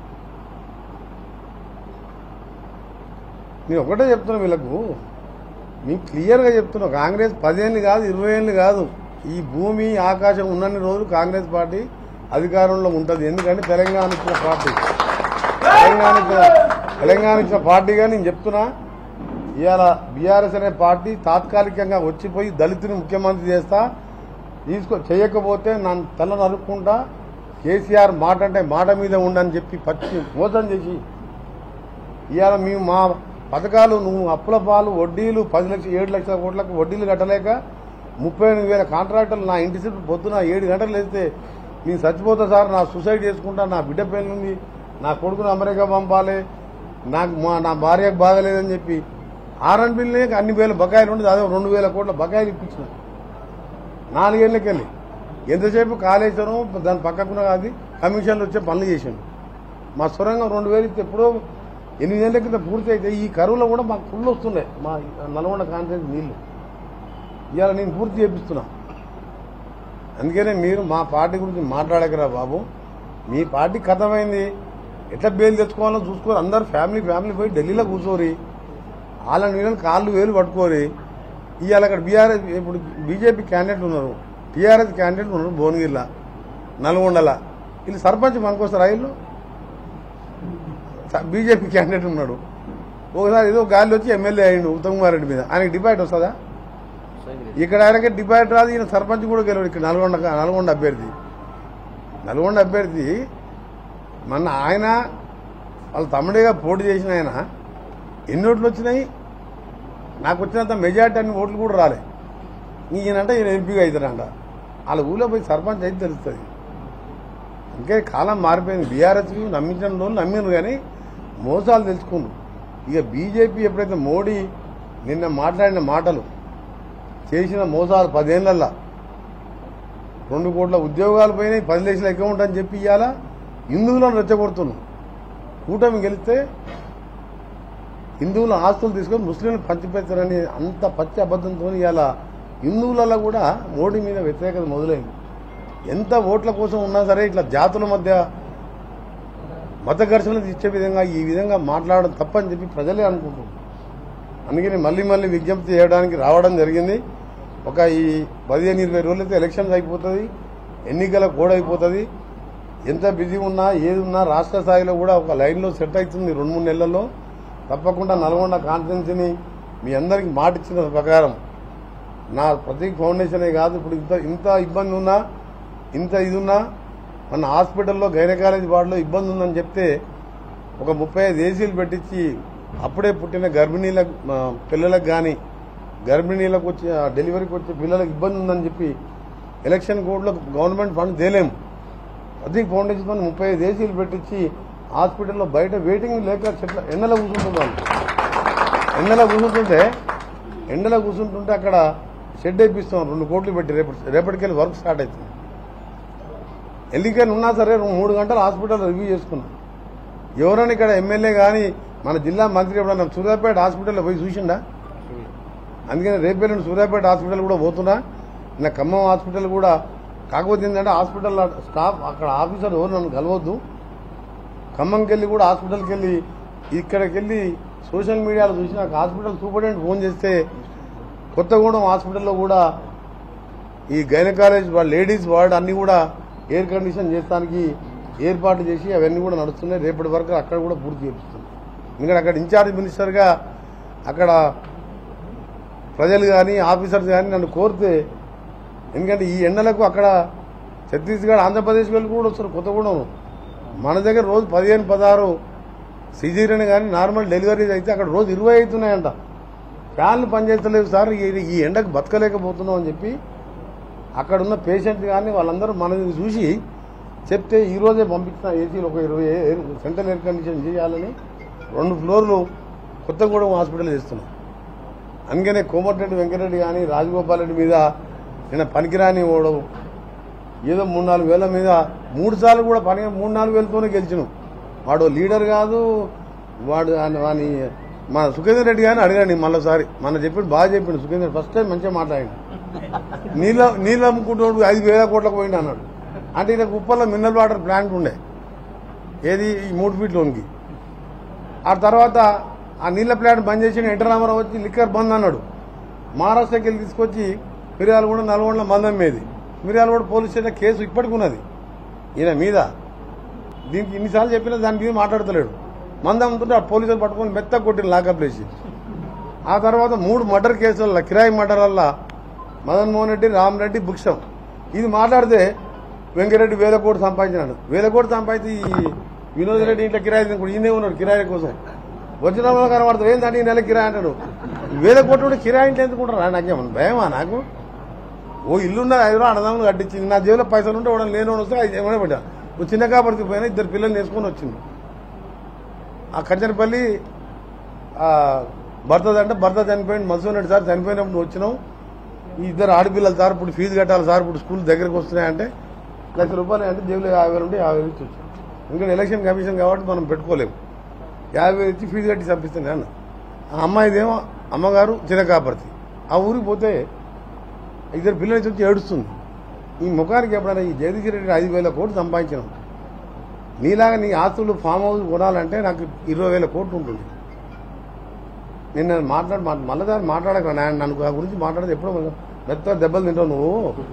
నేను ఒకటే చెప్తున్నా వీళ్ళకు మీకు క్లియర్గా చెప్తున్నా కాంగ్రెస్ పదేళ్ళు కాదు ఇరవై ఏళ్ళు కాదు ఈ భూమి ఆకాశం ఉన్నన్ని రోజులు కాంగ్రెస్ పార్టీ అధికారంలో ఉంటుంది ఎందుకంటే తెలంగాణ ఇచ్చిన పార్టీ తెలంగాణ ఇచ్చిన తెలంగాణ ఇచ్చిన పార్టీగా నేను చెప్తున్నా ఇవాళ బీఆర్ఎస్ అనే పార్టీ తాత్కాలికంగా వచ్చిపోయి దళితుని ముఖ్యమంత్రి చేస్తా తీసుకో చేయకపోతే నన్ను తెల్ల నరుక్కుంటా కేసీఆర్ మాట అంటే మాట మీద ఉండని చెప్పి పచ్చి మోసం చేసి ఇవాళ మేము మా పథకాలు నువ్వు అప్పుల పాలు వడ్డీలు పది లక్షలు ఏడు లక్షల కోట్లకు వడ్డీలు కట్టలేక ముప్పై ఎనిమిది వేల కాంట్రాక్టర్లు నా ఇంటి చుట్టూ పొద్దున ఏడు గంటలు వేస్తే నేను చచ్చిపోతా సార్ నా సూసైడ్ చేసుకుంటా నా బిడ్డ పెళ్ళుంది నా కొడుకును అమెరికా పంపాలి నాకు మా నా భార్యకు బాగలేదని చెప్పి ఆర్ఎన్ బిల్నే అన్ని వేల బకాయిలు ఉండదు అదే రెండు వేల కోట్ల బకాయిలు ఇప్పించిన నాలుగేళ్ళకి వెళ్ళి ఎంతసేపు కాళేశ్వరం దాని పక్కకున్న అది కమిషన్లు వచ్చే పనులు చేసాను మా సొరంగం రెండు వేలు ఇస్తే ఎప్పుడో ఎనిమిదేళ్ల కింద పూర్తి అయితే ఈ కరువులో కూడా మాకు ఫుల్ వస్తున్నాయి మా నల్గొండ కాన్ఫరెన్స్ నీళ్లు ఇవాళ నేను పూర్తి చేపిస్తున్నా అందుకనే మీరు మా పార్టీ గురించి మాట్లాడకరా బాబు మీ పార్టీ కథమైంది ఎట్లా బెయిల్ తెచ్చుకోవాలో చూసుకోరు అందరు ఫ్యామిలీ ఫ్యామిలీ పోయి ఢిల్లీలో కూర్చోరి వాళ్ళని వీళ్ళని కాళ్ళు వేలు పట్టుకోరి ఇవాళ అక్కడ బీఆర్ఎస్ ఇప్పుడు బీజేపీ క్యాండిడేట్ ఉన్నారు టీఆర్ఎస్ క్యాండిడేట్ ఉన్నారు భువనగిరిలో నల్గొండల వీళ్ళు సర్పంచ్ మనకొస్తారు వీళ్ళు బీజేపీ క్యాండిడేట్ ఉన్నాడు ఒకసారి ఏదో గాలి వచ్చి ఎమ్మెల్యే అయ్యిండు ఉత్తమ్ కుమార్ రెడ్డి మీద ఆయనకి డిబేట్ వస్తుందా ఇక్కడ ఆయనకి డిబేట్ రాదు ఈయన సర్పంచ్ కూడా గెలవడు ఇక్కడ నల్గొండ నల్గొండ అభ్యర్థి నల్గొండ అభ్యర్థి మన ఆయన వాళ్ళ తమ్ముడిగా పోటీ చేసిన ఆయన ఎన్ని ఓట్లు వచ్చినాయి నాకు వచ్చినంత మెజార్టీ అన్ని ఓట్లు కూడా రాలే ఈయనంటే ఈయన ఎంపీగా అవుతారంట వాళ్ళ ఊళ్ళో పోయి సర్పంచ్ అయితే తెలుస్తుంది ఇంకే కాలం మారిపోయింది బీఆర్ఎస్ నమ్మించిన రోజులు నమ్మినారు కానీ మోసాలు తెలుసుకున్నారు ఇక బీజేపీ ఎప్పుడైతే మోడీ నిన్న మాట్లాడిన మాటలు చేసిన మోసాలు పదేళ్లల్లా రెండు కోట్ల ఉద్యోగాలు పోయినాయి పది లక్షల అకౌంట్ అని చెప్పి ఇవాళ హిందువులను రెచ్చగొడుతున్నాం కూటమి గెలిస్తే హిందువుల ఆస్తులు తీసుకొని ముస్లింలు పంచిపెడతారని అంత పచ్చి అబద్ధంతో ఇవాళ హిందువులలో కూడా మోడీ మీద వ్యతిరేకత మొదలైంది ఎంత ఓట్ల కోసం ఉన్నా సరే ఇట్లా జాతుల మధ్య మత ఘర్షణలు ఇచ్చే విధంగా ఈ విధంగా మాట్లాడడం తప్పని చెప్పి ప్రజలే అనుకుంటున్నారు అందుకని మళ్ళీ మళ్ళీ విజ్ఞప్తి చేయడానికి రావడం జరిగింది ఒక ఈ పదిహేను ఇరవై రోజులైతే ఎలక్షన్స్ అయిపోతుంది ఎన్నికల కోడ్ అయిపోతుంది ఎంత బిజీ ఉన్నా ఏది ఉన్నా రాష్ట్ర స్థాయిలో కూడా ఒక లైన్లో సెట్ అవుతుంది రెండు మూడు నెలల్లో తప్పకుండా నల్గొండ కాన్ఫరెన్స్ని మీ అందరికి మాట ఇచ్చిన ప్రకారం నా ప్రతీక్ ఫౌండేషనే కాదు ఇప్పుడు ఇంత ఇంత ఇబ్బంది ఉన్నా ఇంత ఇది ఉన్నా మన హాస్పిటల్లో గైనకాలజీ వార్డులో ఇబ్బంది ఉందని చెప్తే ఒక ముప్పై ఐదు ఏసీలు పెట్టించి అప్పుడే పుట్టిన గర్భిణీల ఆ, పిల్లలకు కానీ గర్భిణీలకు వచ్చి ఆ డెలివరీకి వచ్చే పిల్లలకు ఇబ్బంది ఉందని చెప్పి ఎలక్షన్ కోడ్లో గవర్నమెంట్ ఫండ్ తేలేము ప్రతీక్ ఫౌండేషన్ ఫండ్ ముప్పై ఐదు ఏసీలు పెట్టించి హాస్పిటల్లో బయట వెయిటింగ్ లేక చెట్ల ఎండలో కూర్చుంటున్నాను ఎండలో కూర్చుంటుంటే ఎండలో కూర్చుంటుంటే అక్కడ షెడ్ వేపిస్తాం రెండు కోట్లు పెట్టి రేపటి రేపటికెళ్ళి వర్క్ స్టార్ట్ అవుతుంది ఎల్లికని ఉన్నా సరే రెండు- మూడు గంటలు హాస్పిటల్ రివ్యూ చేసుకున్నాం ఎవరైనా ఇక్కడ ఎమ్మెల్యే కానీ మన జిల్లా మంత్రి ఎప్పుడన్నా సూర్యాపేట హాస్పిటల్లో పోయి చూసిండా అందుకని రేపేళ్ళని సూర్యాపేట హాస్పిటల్ కూడా పోతున్నా నా ఖమ్మం హాస్పిటల్ కూడా కాకపోతే ఏంటంటే హాస్పిటల్ స్టాఫ్ అక్కడ ఆఫీసర్ ఎవరు నన్ను కలవద్దు ఖమ్మంకి వెళ్ళి కూడా హాస్పిటల్కి వెళ్ళి ఇక్కడికి వెళ్ళి సోషల్ మీడియాలో చూసి నాకు హాస్పిటల్ సూపరింటెండెంట్ ఫోన్ చేస్తే కొత్తగూడెం హాస్పిటల్లో కూడా ఈ గైనకాలజీ వాళ్ళ లేడీస్ వార్డ్ అన్ని కూడా ఎయిర్ కండిషన్ చేస్తానికి ఏర్పాటు చేసి అవన్నీ కూడా నడుస్తున్నాయి రేపటి వరకు అక్కడ కూడా పూర్తి చేపిస్తుంది ఎందుకంటే అక్కడ ఇన్ఛార్జ్ మినిస్టర్గా అక్కడ ప్రజలు కానీ ఆఫీసర్స్ కానీ నన్ను కోరితే ఎందుకంటే ఈ ఎండలకు అక్కడ ఛత్తీస్గఢ్ ఆంధ్రప్రదేశ్ వెళ్ళి కూడా వస్తారు కొత్తగూడెం మన దగ్గర రోజు పదిహేను పదహారు సిజీరియన్ కానీ నార్మల్ డెలివరీస్ అయితే అక్కడ రోజు ఇరవై అవుతున్నాయంట ఫ్యాన్లు పనిచేస్తలేవు సార్ ఈ- ఈ ఎండకు బతకలేకపోతున్నాం అని చెప్పి అక్కడ ఉన్న పేషెంట్ కానీ వాళ్ళందరూ మనది చూసి చెప్తే ఈ రోజే పంపించిన ఏసీలు ఒక ఇరవై ఎయిర్ సెంట్రల్ ఎయిర్ కండిషన్ చేయాలని రెండు ఫ్లోర్లు కొత్తగూడెం హాస్పిటల్ చేస్తున్నాం అందుకనే కోమటిరెడ్డి వెంకటరెడ్డి కానీ రాజగోపాల్ రెడ్డి మీద నిన్న పనికిరాని ఓడు ఏదో మూడు నాలుగు వేల మీద మూడు సార్లు కూడా పని మూడు నాలుగు వేలతోనే గెలిచినాం వాడు లీడర్ కాదు వాడు ఆయన- వాని మా సుఖేందర్ రెడ్డి గారిని అడిగాడు మళ్ళీసారి మన చెప్పిండు బాగా చెప్పిండు సుఖేందర్ ఫస్ట్ టైం మంచిగా మాట్లాడిండు నీళ్ళ నీళ్ళు అమ్ముకుంటోడు ఐదు వేల కోట్లకు పోయిండు అన్నాడు అంటే ఇలా కుప్పల్లో మినరల్ వాటర్ ప్లాంట్ ఉండే ఏది ఈ మూడు ఫీట్లోనికి ఆ తర్వాత ఆ నీళ్ళ ప్లాంట్ బంద్ చేసి ఎన్టీ రామారావు వచ్చి లిక్కర్ బంద్ అన్నాడు మహారాష్ట్రకి వెళ్ళి తీసుకొచ్చి మిర్యాలగూడ నల్గొండ మందం మీది మిర్యాలగూడ పోలీస్ స్టేషన్ కేసు ఇప్పటికి ఉన్నది ఈయన మీద దీనికి ఇన్నిసార్లు చెప్పినా దాని మీద మాట్లాడతలేడు మందం అమ్ముతుంటే ఆ పోలీసులు పట్టుకొని మెత్తగా కొట్టిన లాకప్ వేసి ఆ తర్వాత మూడు మర్డర్ కేసుల కిరాయి మర్డర్ వల్ల మదన్ మోహన్ రెడ్డి రామరెడ్డి బుక్సం ఇది మాట్లాడితే వెంకరెడ్డి వేల కోట్లు సంపాదించినాడు వేల కోట్లు సంపాదించి ఈ వినోద్ రెడ్డి ఇంట్లో కిరాయి తినకుండా ఈయనే ఉన్నాడు కిరాయి కోసం వచ్చిన వాళ్ళు కనబడతారు ఏంటంటే ఈ నెల కిరాయి అంటాడు వేల కోట్లు కూడా కిరాయి ఇంట్లో ఎందుకుంటారా నాకేమన్నా భయమా నాకు ఓ ఇల్లున్నది ఐదు రూపాయలు అన్నదమ్ములు కట్టించింది నా జేబులో పైసలు ఉంటే వాడు లేని వస్తే ఐదు ఏమైనా పెట్టా ఓ చిన్న కాపడికి పోయినా ఇద్దరు పిల్లల్ని వేసుకొని వచ్చింది ఆ కంచనపల్లి ఆ, భర్త అంటే భర్త చనిపోయింది మధుసూన్ రెడ్డి సార్ చనిపోయినప్పుడు వచ్చినాం ఈ ఇద్దరు ఆడపిల్లలు సార్ ఇప్పుడు ఫీజు కట్టాలి సార్ ఇప్పుడు స్కూల్ దగ్గరకు వస్తున్నాయంటే లక్ష రూపాయలు అంటే జేబులో యాభై వేలు ఉంటే యాభై వేలు ఇచ్చి వచ్చాం ఎందుకంటే ఎలక్షన్ కమిషన్ కాబట్టి మనం పెట్టుకోలేము యాభై వేలు ఇచ్చి ఫీజు కట్టి చంపిస్తుంది అన్న ఆ అమ్మాయిదేమో అమ్మగారు చిన్న కాపర్తి ఆ ఊరికి పోతే ఇద్దరు పిల్లలు వచ్చి ఏడుస్తుంది ఈ ముఖానికి ఎప్పుడైనా ఈ జగదీశ్వర రెడ్డి ఐదు వేల కోట్లు సంపాదించినాం నీలాగా నీ ఆస్తులు ఫామ్ హౌస్ కొనాలంటే నాకు ఇరవై వేల కోట్లు ఉంటుంది నేను నేను మాట్లాడి మళ్ళీ దాన్ని మాట్లాడక నేను నన్ను ఆ గురించి మాట్లాడదు ఎప్పుడో మెత్త దెబ్బలు తింటావు నువ్వు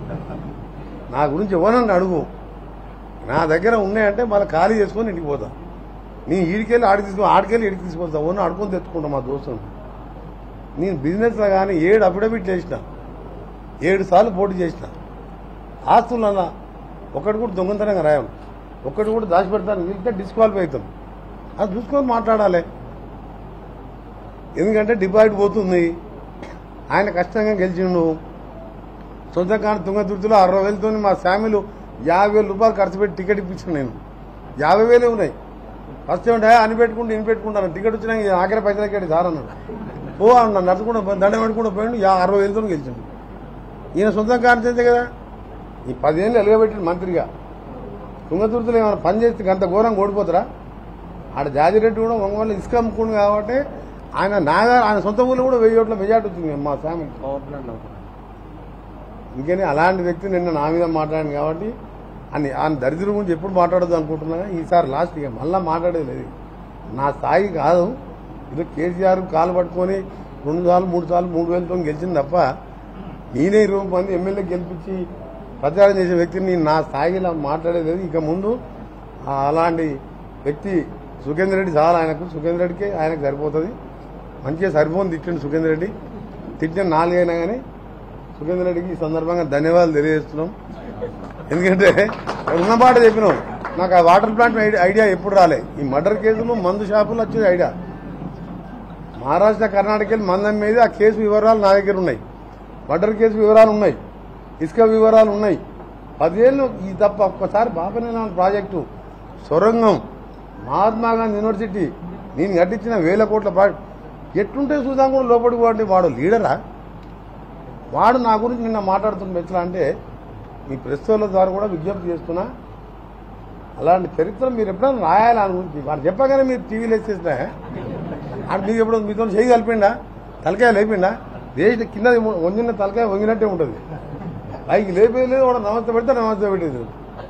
నా గురించి ఎవరన్నా అడుగు నా దగ్గర ఉన్నాయంటే మళ్ళీ ఖాళీ చేసుకొని ఇంటికి పోతా నీ ఈడికెళ్ళి ఆడికి తీసుకో ఆడికెళ్ళి ఇడికి తీసుకొస్తా ఓన్ ఆడుకొని తెచ్చుకుంటా మా దోస్తుని నేను బిజినెస్లో కానీ ఏడు అఫిడవిట్ చేసిన ఏడు సార్లు పోటీ చేసిన ఆస్తులన్నా ఒకటి కూడా దొంగతనంగా రాయం ఒక్కటి కూడా దాచిపెడతాను వెళ్తే డిస్క్వాలిఫై అవుతాం అది చూసుకొని మాట్లాడాలి ఎందుకంటే డిపాజిట్ పోతుంది ఆయన కష్టంగా గెలిచిండు సొంత కాని తుంగతుర్తిలో అరవై వేలతో మా ఫ్యామిలీ యాభై వేల రూపాయలు ఖర్చు పెట్టి టికెట్ ఇప్పించాను నేను యాభై వేలే ఉన్నాయి ఫస్ట్ ఏమంటే అని పెట్టుకుంటే ఇన్ని పెట్టుకుంటాను టికెట్ వచ్చినా ఆఖరి పైసలకి సార్ అన్నాడు ఓ అన్న నడుచుకుంటూ పో- దండం పెట్టుకుంటూ పోయిండు యా అరవై వేలతో గెలిచిండు ఈయన సొంత కాన్సెన్సే కదా ఈ పదిహేను ఎలుగబెట్టిన మంత్రిగా తుంగతుర్తిలో ఏమైనా పని చేస్తే అంత ఘోరంగా ఓడిపోతారా ఆడ జాజిరెడ్డి కూడా ఒంగోలు ఇసుక అమ్ముకుండు కాబట్టి ఆయన నాగా ఆయన సొంత ఊళ్ళో కూడా వెయ్యి ఓట్ల మెజార్టీ వచ్చింది మా ఫ్యామిలీ పవర్ ప్లాంట్ అవుతుంది ఇంకని అలాంటి వ్యక్తి నిన్న నా మీద మాట్లాడింది కాబట్టి అని ఆయన దరిద్రం గురించి ఎప్పుడు మాట్లాడదు అనుకుంటున్నా ఈసారి లాస్ట్ ఇక మళ్ళీ మాట్లాడేది లేదు నా స్థాయి కాదు ఇది కేసీఆర్ కాలు పట్టుకొని రెండు సార్లు మూడు సార్లు మూడు వేలతో గెలిచింది తప్ప నేనే ఇరవై మంది ఎమ్మెల్యే గెలిపించి ప్రచారం చేసే వ్యక్తిని నేను నా స్థాయిలో మాట్లాడేది లేదు ఇక ముందు ఆ అలాంటి వ్యక్తి సుఖేందర్ రెడ్డి చాలా ఆయనకు సుఖేందర్ రెడ్డికి ఆయనకు సరిపోతుంది మంచిగా సరిపోని తిట్టిండు సుఖేందర్ రెడ్డి తిట్టిన నాలుగైనా కానీ సుఖేందర్ రెడ్డికి ఈ సందర్భంగా ధన్యవాదాలు తెలియజేస్తున్నాం ఎందుకంటే ఉన్న మాట చెప్పినాం నాకు ఆ వాటర్ ప్లాంట్ ఐడి- ఐడియా ఎప్పుడు రాలే ఈ మర్డర్ కేసులు మందు షాపులు వచ్చేది ఐడియా మహారాష్ట్ర కర్ణాటక వెళ్ళి మందం మీద ఆ కేసు వివరాలు నా దగ్గర ఉన్నాయి మర్డర్ కేసు వివరాలు ఉన్నాయి ఇసుక వివరాలు ఉన్నాయి పదేళ్ళు ఈ తప్ప ఒక్కసారి బాపనేనా ప్రాజెక్టు సొరంగం మహాత్మా గాంధీ యూనివర్సిటీ నేను కట్టించిన వేల కోట్ల ప్రాజెక్ట్ ఎట్లుంటే చూద్దాం కూడా లోపలికి పోండి వాడు లీడరా వాడు నా గురించి నిన్న మాట్లాడుతున్న ఎట్లా అంటే మీ ప్రెస్ వాళ్ళ ద్వారా కూడా విజ్ఞప్తి చేస్తున్నా అలాంటి చరిత్ర మీరు ఎప్పుడైనా రాయాలి అని గురించి వాడు చెప్పగానే మీరు టీవీలో వేసేసినా ఆడు మీకు ఎప్పుడు మీతో చేయి కలిపిండా తలకాయ లేపిండా దేశ కింద వంగిన తలకాయ వంగినట్టే ఉంటుంది పైకి లేపేది వాడు నమస్తే పెడితే నమస్తే పెట్టేది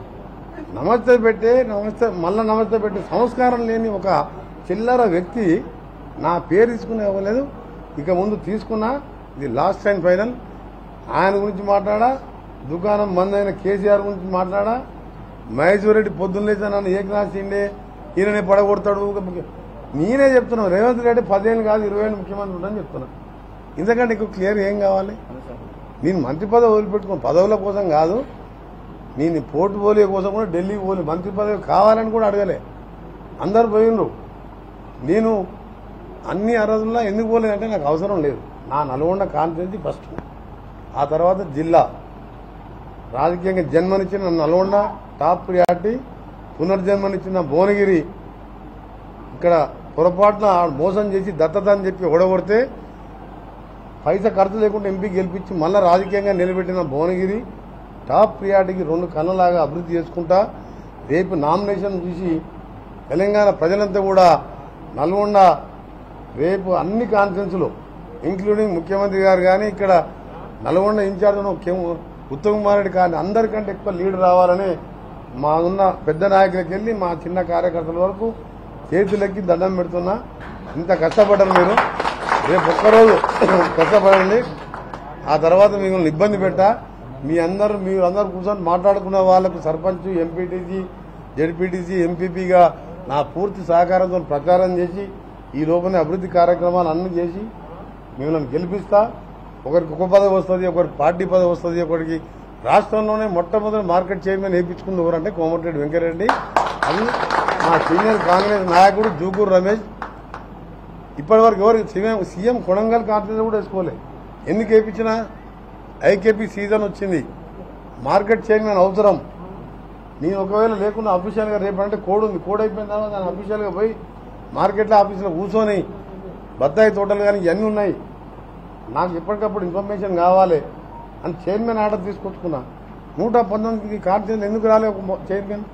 నమస్తే పెట్టే నమస్తే మళ్ళా నమస్తే పెట్టే సంస్కారం లేని ఒక చిల్లర వ్యక్తి నా పేరు తీసుకునే ఇవ్వలేదు ఇక ముందు తీసుకున్నా ఇది లాస్ట్ అండ్ ఫైనల్ ఆయన గురించి మాట్లాడా దుకాణం బంద్ అయిన కేసీఆర్ గురించి మాట్లాడా మహేశ్వర్ రెడ్డి పొద్దున్న లేచా నన్ను ఏకనాథ్ సిండే ఈయననే పడగొడతాడు నేనే చెప్తున్నాను రేవంత్ రెడ్డి పదిహేను కాదు ఇరవై ఏళ్ళు ముఖ్యమంత్రి ఉండని చెప్తున్నా ఇంతకంటే ఎక్కువ క్లియర్ ఏం కావాలి నేను మంత్రి పదవి వదిలిపెట్టుకుని పదవుల కోసం కాదు నేను పోటీ పోలే కోసం కూడా ఢిల్లీ పోలే మంత్రి పదవి కావాలని కూడా అడగలే అందరు పోయిండ్రు నేను అన్ని అర్హతల్లో ఎందుకు పోలేదంటే నాకు అవసరం లేదు నా నల్గొండ కాన్ఫరెన్స్ ఫస్ట్ ఆ తర్వాత జిల్లా రాజకీయంగా జన్మనిచ్చిన నల్గొండ టాప్ ప్రియారిటీ పునర్జన్మనిచ్చిన భువనగిరి ఇక్కడ పొరపాటున ఆ మోసం చేసి దత్తత అని చెప్పి ఓడగొడితే పైసా ఖర్చు లేకుండా ఎంపీ గెలిపించి మళ్ళీ రాజకీయంగా నిలబెట్టిన భువనగిరి టాప్ ప్రియారిటీకి రెండు కళ్ళలాగా అభివృద్ధి చేసుకుంటా రేపు నామినేషన్ చూసి తెలంగాణ ప్రజలంతా కూడా నల్గొండ రేపు అన్ని కాన్ఫరెన్స్లో ఇంక్లూడింగ్ ముఖ్యమంత్రి గారు కానీ ఇక్కడ నల్గొండ ఇన్ఛార్జ్ ఉన్న కె- ఉత్తమ్ కుమార్ రెడ్డి కానీ అందరికంటే ఎక్కువ లీడ్ రావాలని మా ఉన్న పెద్ద నాయకులకు వెళ్ళి మా చిన్న కార్యకర్తల వరకు చేతులెక్కి దండం పెడుతున్నా ఇంత కష్టపడ్డారు మీరు రేపు ఒక్కరోజు కష్టపడండి ఆ తర్వాత మిమ్మల్ని ఇబ్బంది పెట్టా మీ అందరూ మీరు అందరు కూర్చొని మాట్లాడుకున్న వాళ్ళకు సర్పంచ్ ఎంపీటీసీ జడ్పీటీసీ ఎంపీపీగా నా పూర్తి సహకారంతో ప్రచారం చేసి ఈ లోపలనే అభివృద్ధి కార్యక్రమాలు అన్ని చేసి మిమ్మల్ని గెలిపిస్తా ఒకరికి ఒక పదవి వస్తుంది ఒకరికి పార్టీ పదవి వస్తుంది ఒకరికి రాష్ట్రంలోనే మొట్టమొదటి మార్కెట్ చైర్మన్ వేయించుకుంది ఎవరంటే కోమటిరెడ్డి వెంకరెడ్డి అది మా సీనియర్ కాంగ్రెస్ నాయకుడు జూకూరు రమేష్ ఇప్పటి వరకు ఎవరు సీఎం సీఎం కొడంగల్ కాన్ఫరెన్స్ కూడా వేసుకోలే ఎందుకు వేయించినా ఐకేపీ సీజన్ వచ్చింది మార్కెట్ చైర్మన్ అవసరం నేను ఒకవేళ లేకుండా అఫీషియల్గా రేపు అంటే కోడ్ ఉంది కోడ్ అయిపోయిన తర్వాత దాని అఫీషియల్గా పోయి మార్కెట్లో ఆఫీసులో కూర్చొని బత్తాయి తోటలు కానీ ఇవన్నీ ఉన్నాయి నాకు ఎప్పటికప్పుడు ఇన్ఫర్మేషన్ కావాలి అని చైర్మన్ ఆర్డర్ తీసుకొచ్చుకున్నా నూట పంతొమ్మిది కాన్ఫరెన్స్ ఎందుకు రాలే ఒక మొ- చైర్మన్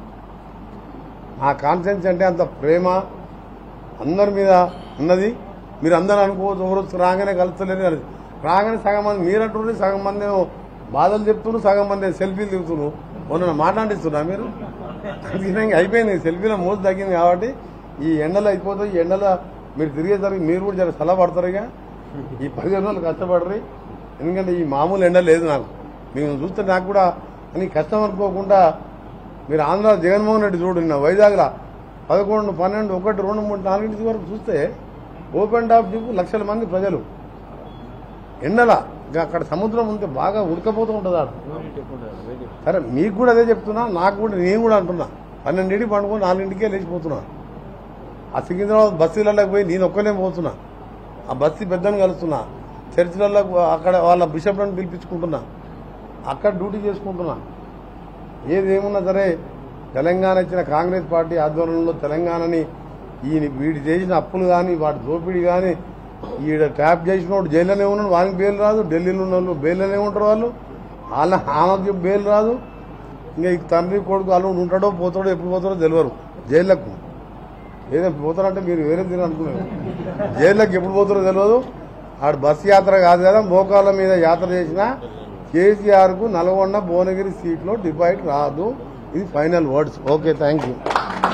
ఆ కాన్ఫరెన్స్ అంటే అంత ప్రేమ అందరి మీద ఉన్నది మీరు అందరూ అనుకోవచ్చు ఎవరు రాగానే కలుస్తలేరు అని రాగానే సగం మంది మీరంటుండ్రు సగం మంది ఏమో బాధలు చెప్తున్నారు సగం మంది ఏమో సెల్ఫీలు దిగుతున్నారు మొన్న మాట్లాడిస్తున్నా మీరు అందుకనే ఇంక అయిపోయింది సెల్ఫీలో మోసు తగ్గింది కాబట్టి ఈ ఎండలు అయిపోతాయి ఈ ఎండలో మీరు తిరిగేసరికి మీరు కూడా జర సలహా పడతారు ఇక ఈ పదిహేను రోజులు కష్టపడరు ఎందుకంటే ఈ మామూలు ఎండ లేదు నాకు మేము చూస్తే నాకు కూడా అని కష్టం అనుకోకుండా మీరు ఆంధ్ర జగన్మోహన్ రెడ్డి చూడు నిన్న వైజాగ్లో పదకొండు పన్నెండు ఒకటి రెండు మూడు నాలుగింటి వరకు చూస్తే ఓపెన్ టాప్ జిప్ లక్షల మంది ప్రజలు ఎండల ఇంకా అక్కడ సముద్రం ఉంటే బాగా ఉడకపోతూ ఉంటుంది ఆడ సరే మీకు కూడా అదే చెప్తున్నా నాకు కూడా నేను కూడా అంటున్నా పన్నెండింటికి పండుకొని నాలుగింటికే లేచిపోతున్నా ఆ సికింద్రాబాద్ బస్సులలోకి పోయి నేను ఒక్కనే పోతున్నా ఆ బస్సు పెద్దను కలుస్తున్నా చర్చిలలో అక్కడ వాళ్ళ బిషప్లను పిలిపించుకుంటున్నా అక్కడ డ్యూటీ చేసుకుంటున్నా ఏది ఏమున్నా సరే తెలంగాణ ఇచ్చిన కాంగ్రెస్ పార్టీ ఆధ్వర్యంలో తెలంగాణని ఈ వీడి చేసిన అప్పులు కానీ వాటి దోపిడీ కానీ ఈడ ట్యాప్ చేసినోడు జైల్లోనే ఉన్నాడు వానికి బెయిల్ రాదు ఢిల్లీలో ఉన్న వాళ్ళు బెయిల్లోనే ఉంటారు వాళ్ళు వాళ్ళ ఆమెకి బెయిల్ రాదు ఇంకా ఈ తండ్రి కొడుకు వాళ్ళు ఉంటాడో పోతాడో ఎప్పుడు పోతాడో తెలియరు జైళ్ళకు ఏదో పోతారంటే మీరు వేరే తిని అనుకున్నారు జైల్లోకి ఎప్పుడు పోతారో తెలియదు ఆడు బస్ యాత్ర కాదు కదా మోకాళ్ళ మీద యాత్ర చేసిన కేసీఆర్ కు నల్గొండ భువనగిరి సీట్లో డిపాజిట్ రాదు ఇది final words okay thank you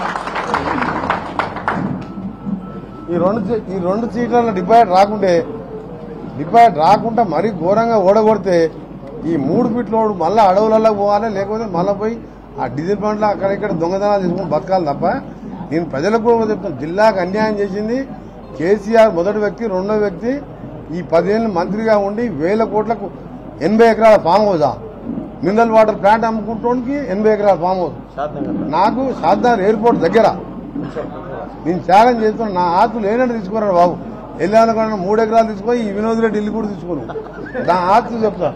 ఈ రెండు సీ- ఈ రెండు సీట్ల డిపాజిట్ రాకుంటే డిపాజిట్ రాకుండా మరీ ఘోరంగా ఓడగొడితే ఈ మూడు ఫీట్లోడు మళ్ళీ అడవులలో పోవాలి లేకపోతే మళ్ళీ పోయి ఆ డీజిల్ బండ్లో అక్కడిక్కడ దొంగతనాలు చేసుకుని బతకాలి తప్ప నేను ప్రజలకు కూడా చెప్తాను జిల్లాకు అన్యాయం చేసింది కేసీఆర్ మొదటి వ్యక్తి రెండో వ్యక్తి ఈ పదేళ్ళు మంత్రిగా ఉండి వేల కోట్లకు ఎనభై ఎకరాల ఫామ్ హౌసా మినరల్ వాటర్ ప్లాంట్ అమ్ముకుంటోనికి ఎనభై ఎకరాల ఫామ్ హౌస్ నాకు షాద్దార్ ఎయిర్పోర్ట్ దగ్గర నేను త్యాగం చేస్తున్నా నా ఆస్తులు ఏనాడు తీసుకున్నాడు బాబు వెళ్ళాలనుకున్నా మూడు ఎకరాలు తీసుకొని ఈ వినోద్ రెడ్డి ఇల్లు కూడా తీసుకుని నా ఆస్తులు చెప్తా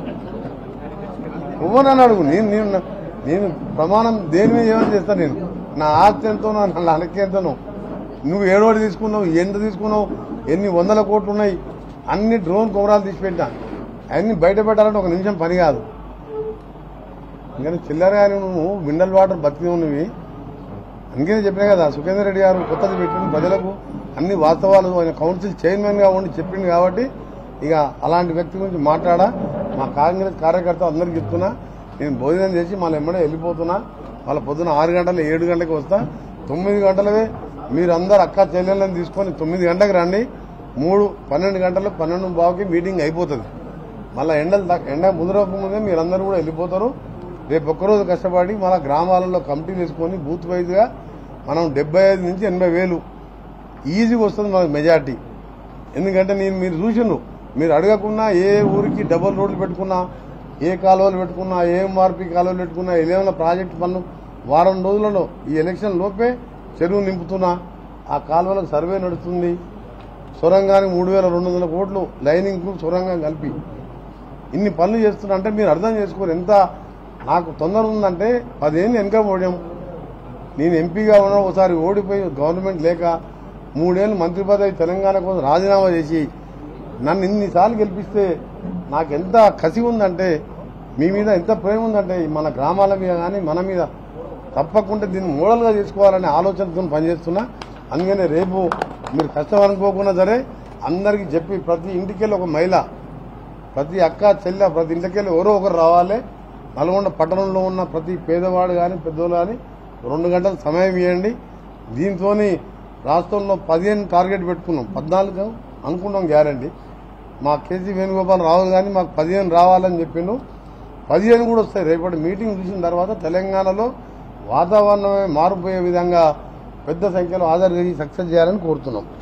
నువ్వనని అడుగు నేను నేను నేను ప్రమాణం దేని మీద ఏమైనా చేస్తాను నేను నా ఆస్తి ఎంతనో నా లెక్క ఎంతనో నువ్వు ఏడోటి తీసుకున్నావు ఎంత తీసుకున్నావు ఎన్ని వందల కోట్లు ఉన్నాయి అన్ని డ్రోన్ కుమరాలు తీసి పెట్టా అవన్నీ బయట పెట్టాలంటే ఒక నిమిషం పని కాదు ఇంకా చిల్లరగా నువ్వు మినరల్ వాటర్ బతికి ఉన్నవి అందుకనే చెప్పినా కదా సుఖేందర్ రెడ్డి గారు కొత్తది పెట్టిన ప్రజలకు అన్ని వాస్తవాలు ఆయన కౌన్సిల్ చైర్మన్ గా ఉండి చెప్పింది కాబట్టి ఇక అలాంటి వ్యక్తి గురించి మాట్లాడా మా కాంగ్రెస్ కార్యకర్త అందరికి చెప్తున్నా నేను భోజనం చేసి మళ్ళీ ఎమ్మడే వెళ్ళిపోతున్నా వాళ్ళ పొద్దున ఆరు గంటలు ఏడు గంటలకు వస్తా తొమ్మిది గంటలవే మీరు అందరు అక్క చెల్లెళ్ళని తీసుకొని తొమ్మిది గంటలకు రండి మూడు పన్నెండు గంటలకు పన్నెండు బావుకి మీటింగ్ అయిపోతుంది మళ్ళీ ఎండలు దా- ఎండ ముదిరక ముందే మీరందరూ కూడా వెళ్ళిపోతారు రేపు ఒక్కరోజు కష్టపడి మళ్ళీ గ్రామాలలో కమిటీలు వేసుకొని బూత్ వైజ్గా మనం డెబ్బై ఐదు నుంచి ఎనభై వేలు ఈజీగా వస్తుంది మనకు మెజార్టీ ఎందుకంటే నేను మీరు చూసిండ్రు మీరు అడగకున్నా ఏ ఊరికి డబుల్ రోడ్లు పెట్టుకున్నా ఏ కాలువలు పెట్టుకున్నా ఏ ఎంఆర్పి కాలువలు పెట్టుకున్నా ఏమైనా ప్రాజెక్ట్ పనులు వారం రోజులలో ఈ ఎలక్షన్ లోపే చెరువు నింపుతున్నా ఆ కాలువలకు సర్వే నడుస్తుంది సొరంగానికి మూడు వేల రెండు వందల కోట్లు లైనింగ్ సొరంగం కలిపి ఇన్ని పనులు చేస్తున్నా అంటే మీరు అర్థం చేసుకోరు ఎంత నాకు తొందర ఉందంటే పదేళ్ళు వెనక పోయాం నేను ఎంపీగా ఉన్న ఒకసారి ఓడిపోయి గవర్నమెంట్ లేక మూడేళ్ళు మంత్రి పదవి తెలంగాణ కోసం రాజీనామా చేసి నన్ను ఇన్నిసార్లు గెలిపిస్తే నాకు ఎంత కసి ఉందంటే మీ మీద ఎంత ప్రేమ ఉందంటే మన గ్రామాల మీద కానీ మన మీద తప్పకుండా దీన్ని మోడల్గా చేసుకోవాలనే ఆలోచనతో పనిచేస్తున్నా అందుకనే రేపు మీరు కష్టం అనుకోకుండా సరే అందరికీ చెప్పి ప్రతి ఇంటికెళ్ళి ఒక మహిళ ప్రతి అక్క చెల్లె ప్రతి ఇంటికెళ్ళి ఎవరో ఒకరు రావాలి నల్గొండ పట్టణంలో ఉన్న ప్రతి పేదవాడు కానీ పెద్దోళ్ళు కానీ రెండు గంటల సమయం ఇవ్వండి దీంతో రాష్ట్రంలో పదిహేను టార్గెట్ పెట్టుకున్నాం పద్నాలుగు అనుకున్నాం గ్యారంటీ మా కేసీ వేణుగోపాల్ రావు కానీ మాకు పదిహేను రావాలని చెప్పిండు పదిహేను కూడా వస్తాయి రేపటి మీటింగ్ చూసిన తర్వాత తెలంగాణలో వాతావరణమే మారిపోయే విధంగా పెద్ద సంఖ్యలో హాజరు చేసి సక్సెస్ చేయాలని కోరుతున్నాం